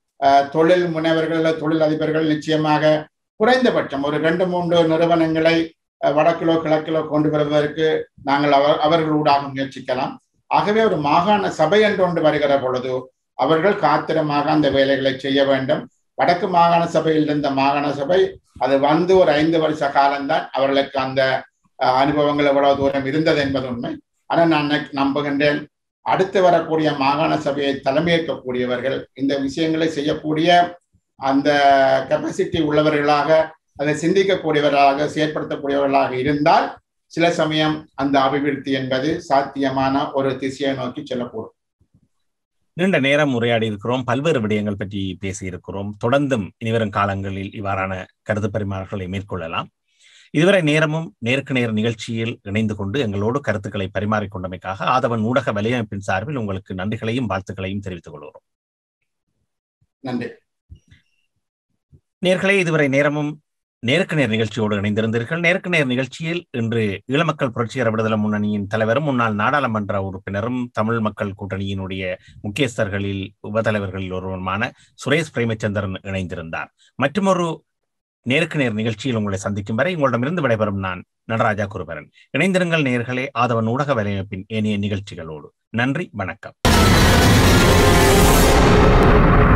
தொழில் முனைவர்கள் தொழில் அதிபர்கள் நிச்சயமாக குறைந்தபட்சம் ஒரு ரெண்டு மூன்று நிறுவனங்களை வடக்கிலோ கிழக்கிலோ கொண்டு வருவதற்கு நாங்கள் அவர் அவர்களூடாக முயற்சிக்கலாம் ஆகவே ஒரு மாகாண சபை என்று ஒன்று வருகிற பொழுது அவர்கள் காத்திரமாக அந்த வேலைகளை செய்ய வேண்டும் வடக்கு மாகாண சபையில் இருந்த மாகாண சபை அது வந்து ஒரு ஐந்து வருஷ காலம்தான் அவர்களுக்கு அந்த அனுபவங்கள் எவ்வளவு தூரம் இருந்தது என்பது உண்மை ஆனால் நான் நம்புகின்றேன் அடுத்து வரக்கூடிய மாகாண சபையை தலைமையேற்கக்கூடியவர்கள் இந்த விஷயங்களை செய்யக்கூடிய அந்த கெப்பாசிட்டி உள்ளவர்களாக அதை சிந்திக்கக்கூடியவர்களாக செயற்படுத்தக்கூடியவர்களாக இருந்தால் சில சமயம் அந்த அபிவிருத்தி என்பது சாத்தியமான ஒரு திசையை நோக்கி செல்லக்கூடும் நீண்ட நேரம் உரையாடி இருக்கிறோம் பல்வேறு விடயங்கள் பற்றி பேசியிருக்கிறோம் தொடர்ந்தும் இனிவரும் காலங்களில் இவ்வாறான கருத்து பரிமாறல்களை மேற்கொள்ளலாம் இதுவரை நேரமும் நேருக்கு நேர் நிகழ்ச்சியில் இணைந்து கொண்டு எங்களோடு கருத்துக்களை பரிமாறிக்கொண்டமைக்காக ஆதவன் ஊடக வலையமைப்பின் சார்பில் உங்களுக்கு நன்றிகளையும் வாழ்த்துக்களையும் தெரிவித்துக் கொள்கிறோம் நன்றி நேர்களே இதுவரை நேரமும் நேருக்கு நேர் நிகழ்ச்சியோடு இணைந்திருந்தீர்கள் நேருக்கு நேர் நிகழ்ச்சியில் இன்று ஈழமக்கள் புரட்சிகர விடுதலை முன்னணியின் தலைவரும் முன்னாள் நாடாளுமன்ற உறுப்பினரும் தமிழ் மக்கள் கூட்டணியினுடைய முக்கியஸ்தர்களில் உபதலைவர்களில் ஒருவருமான சுரேஷ் பிரேமச்சந்திரன் இணைந்திருந்தார் மற்றொரு நேருக்கு நேர் நிகழ்ச்சியில் உங்களை சந்திக்கும் வரை உங்களிடமிருந்து விடைபெறும் நான் நடராஜா குருபரன் இணைந்திருங்கள் நேர்களே ஆதவன் ஊடக வலையமைப்பின் ஏனைய நிகழ்ச்சிகளோடு நன்றி வணக்கம்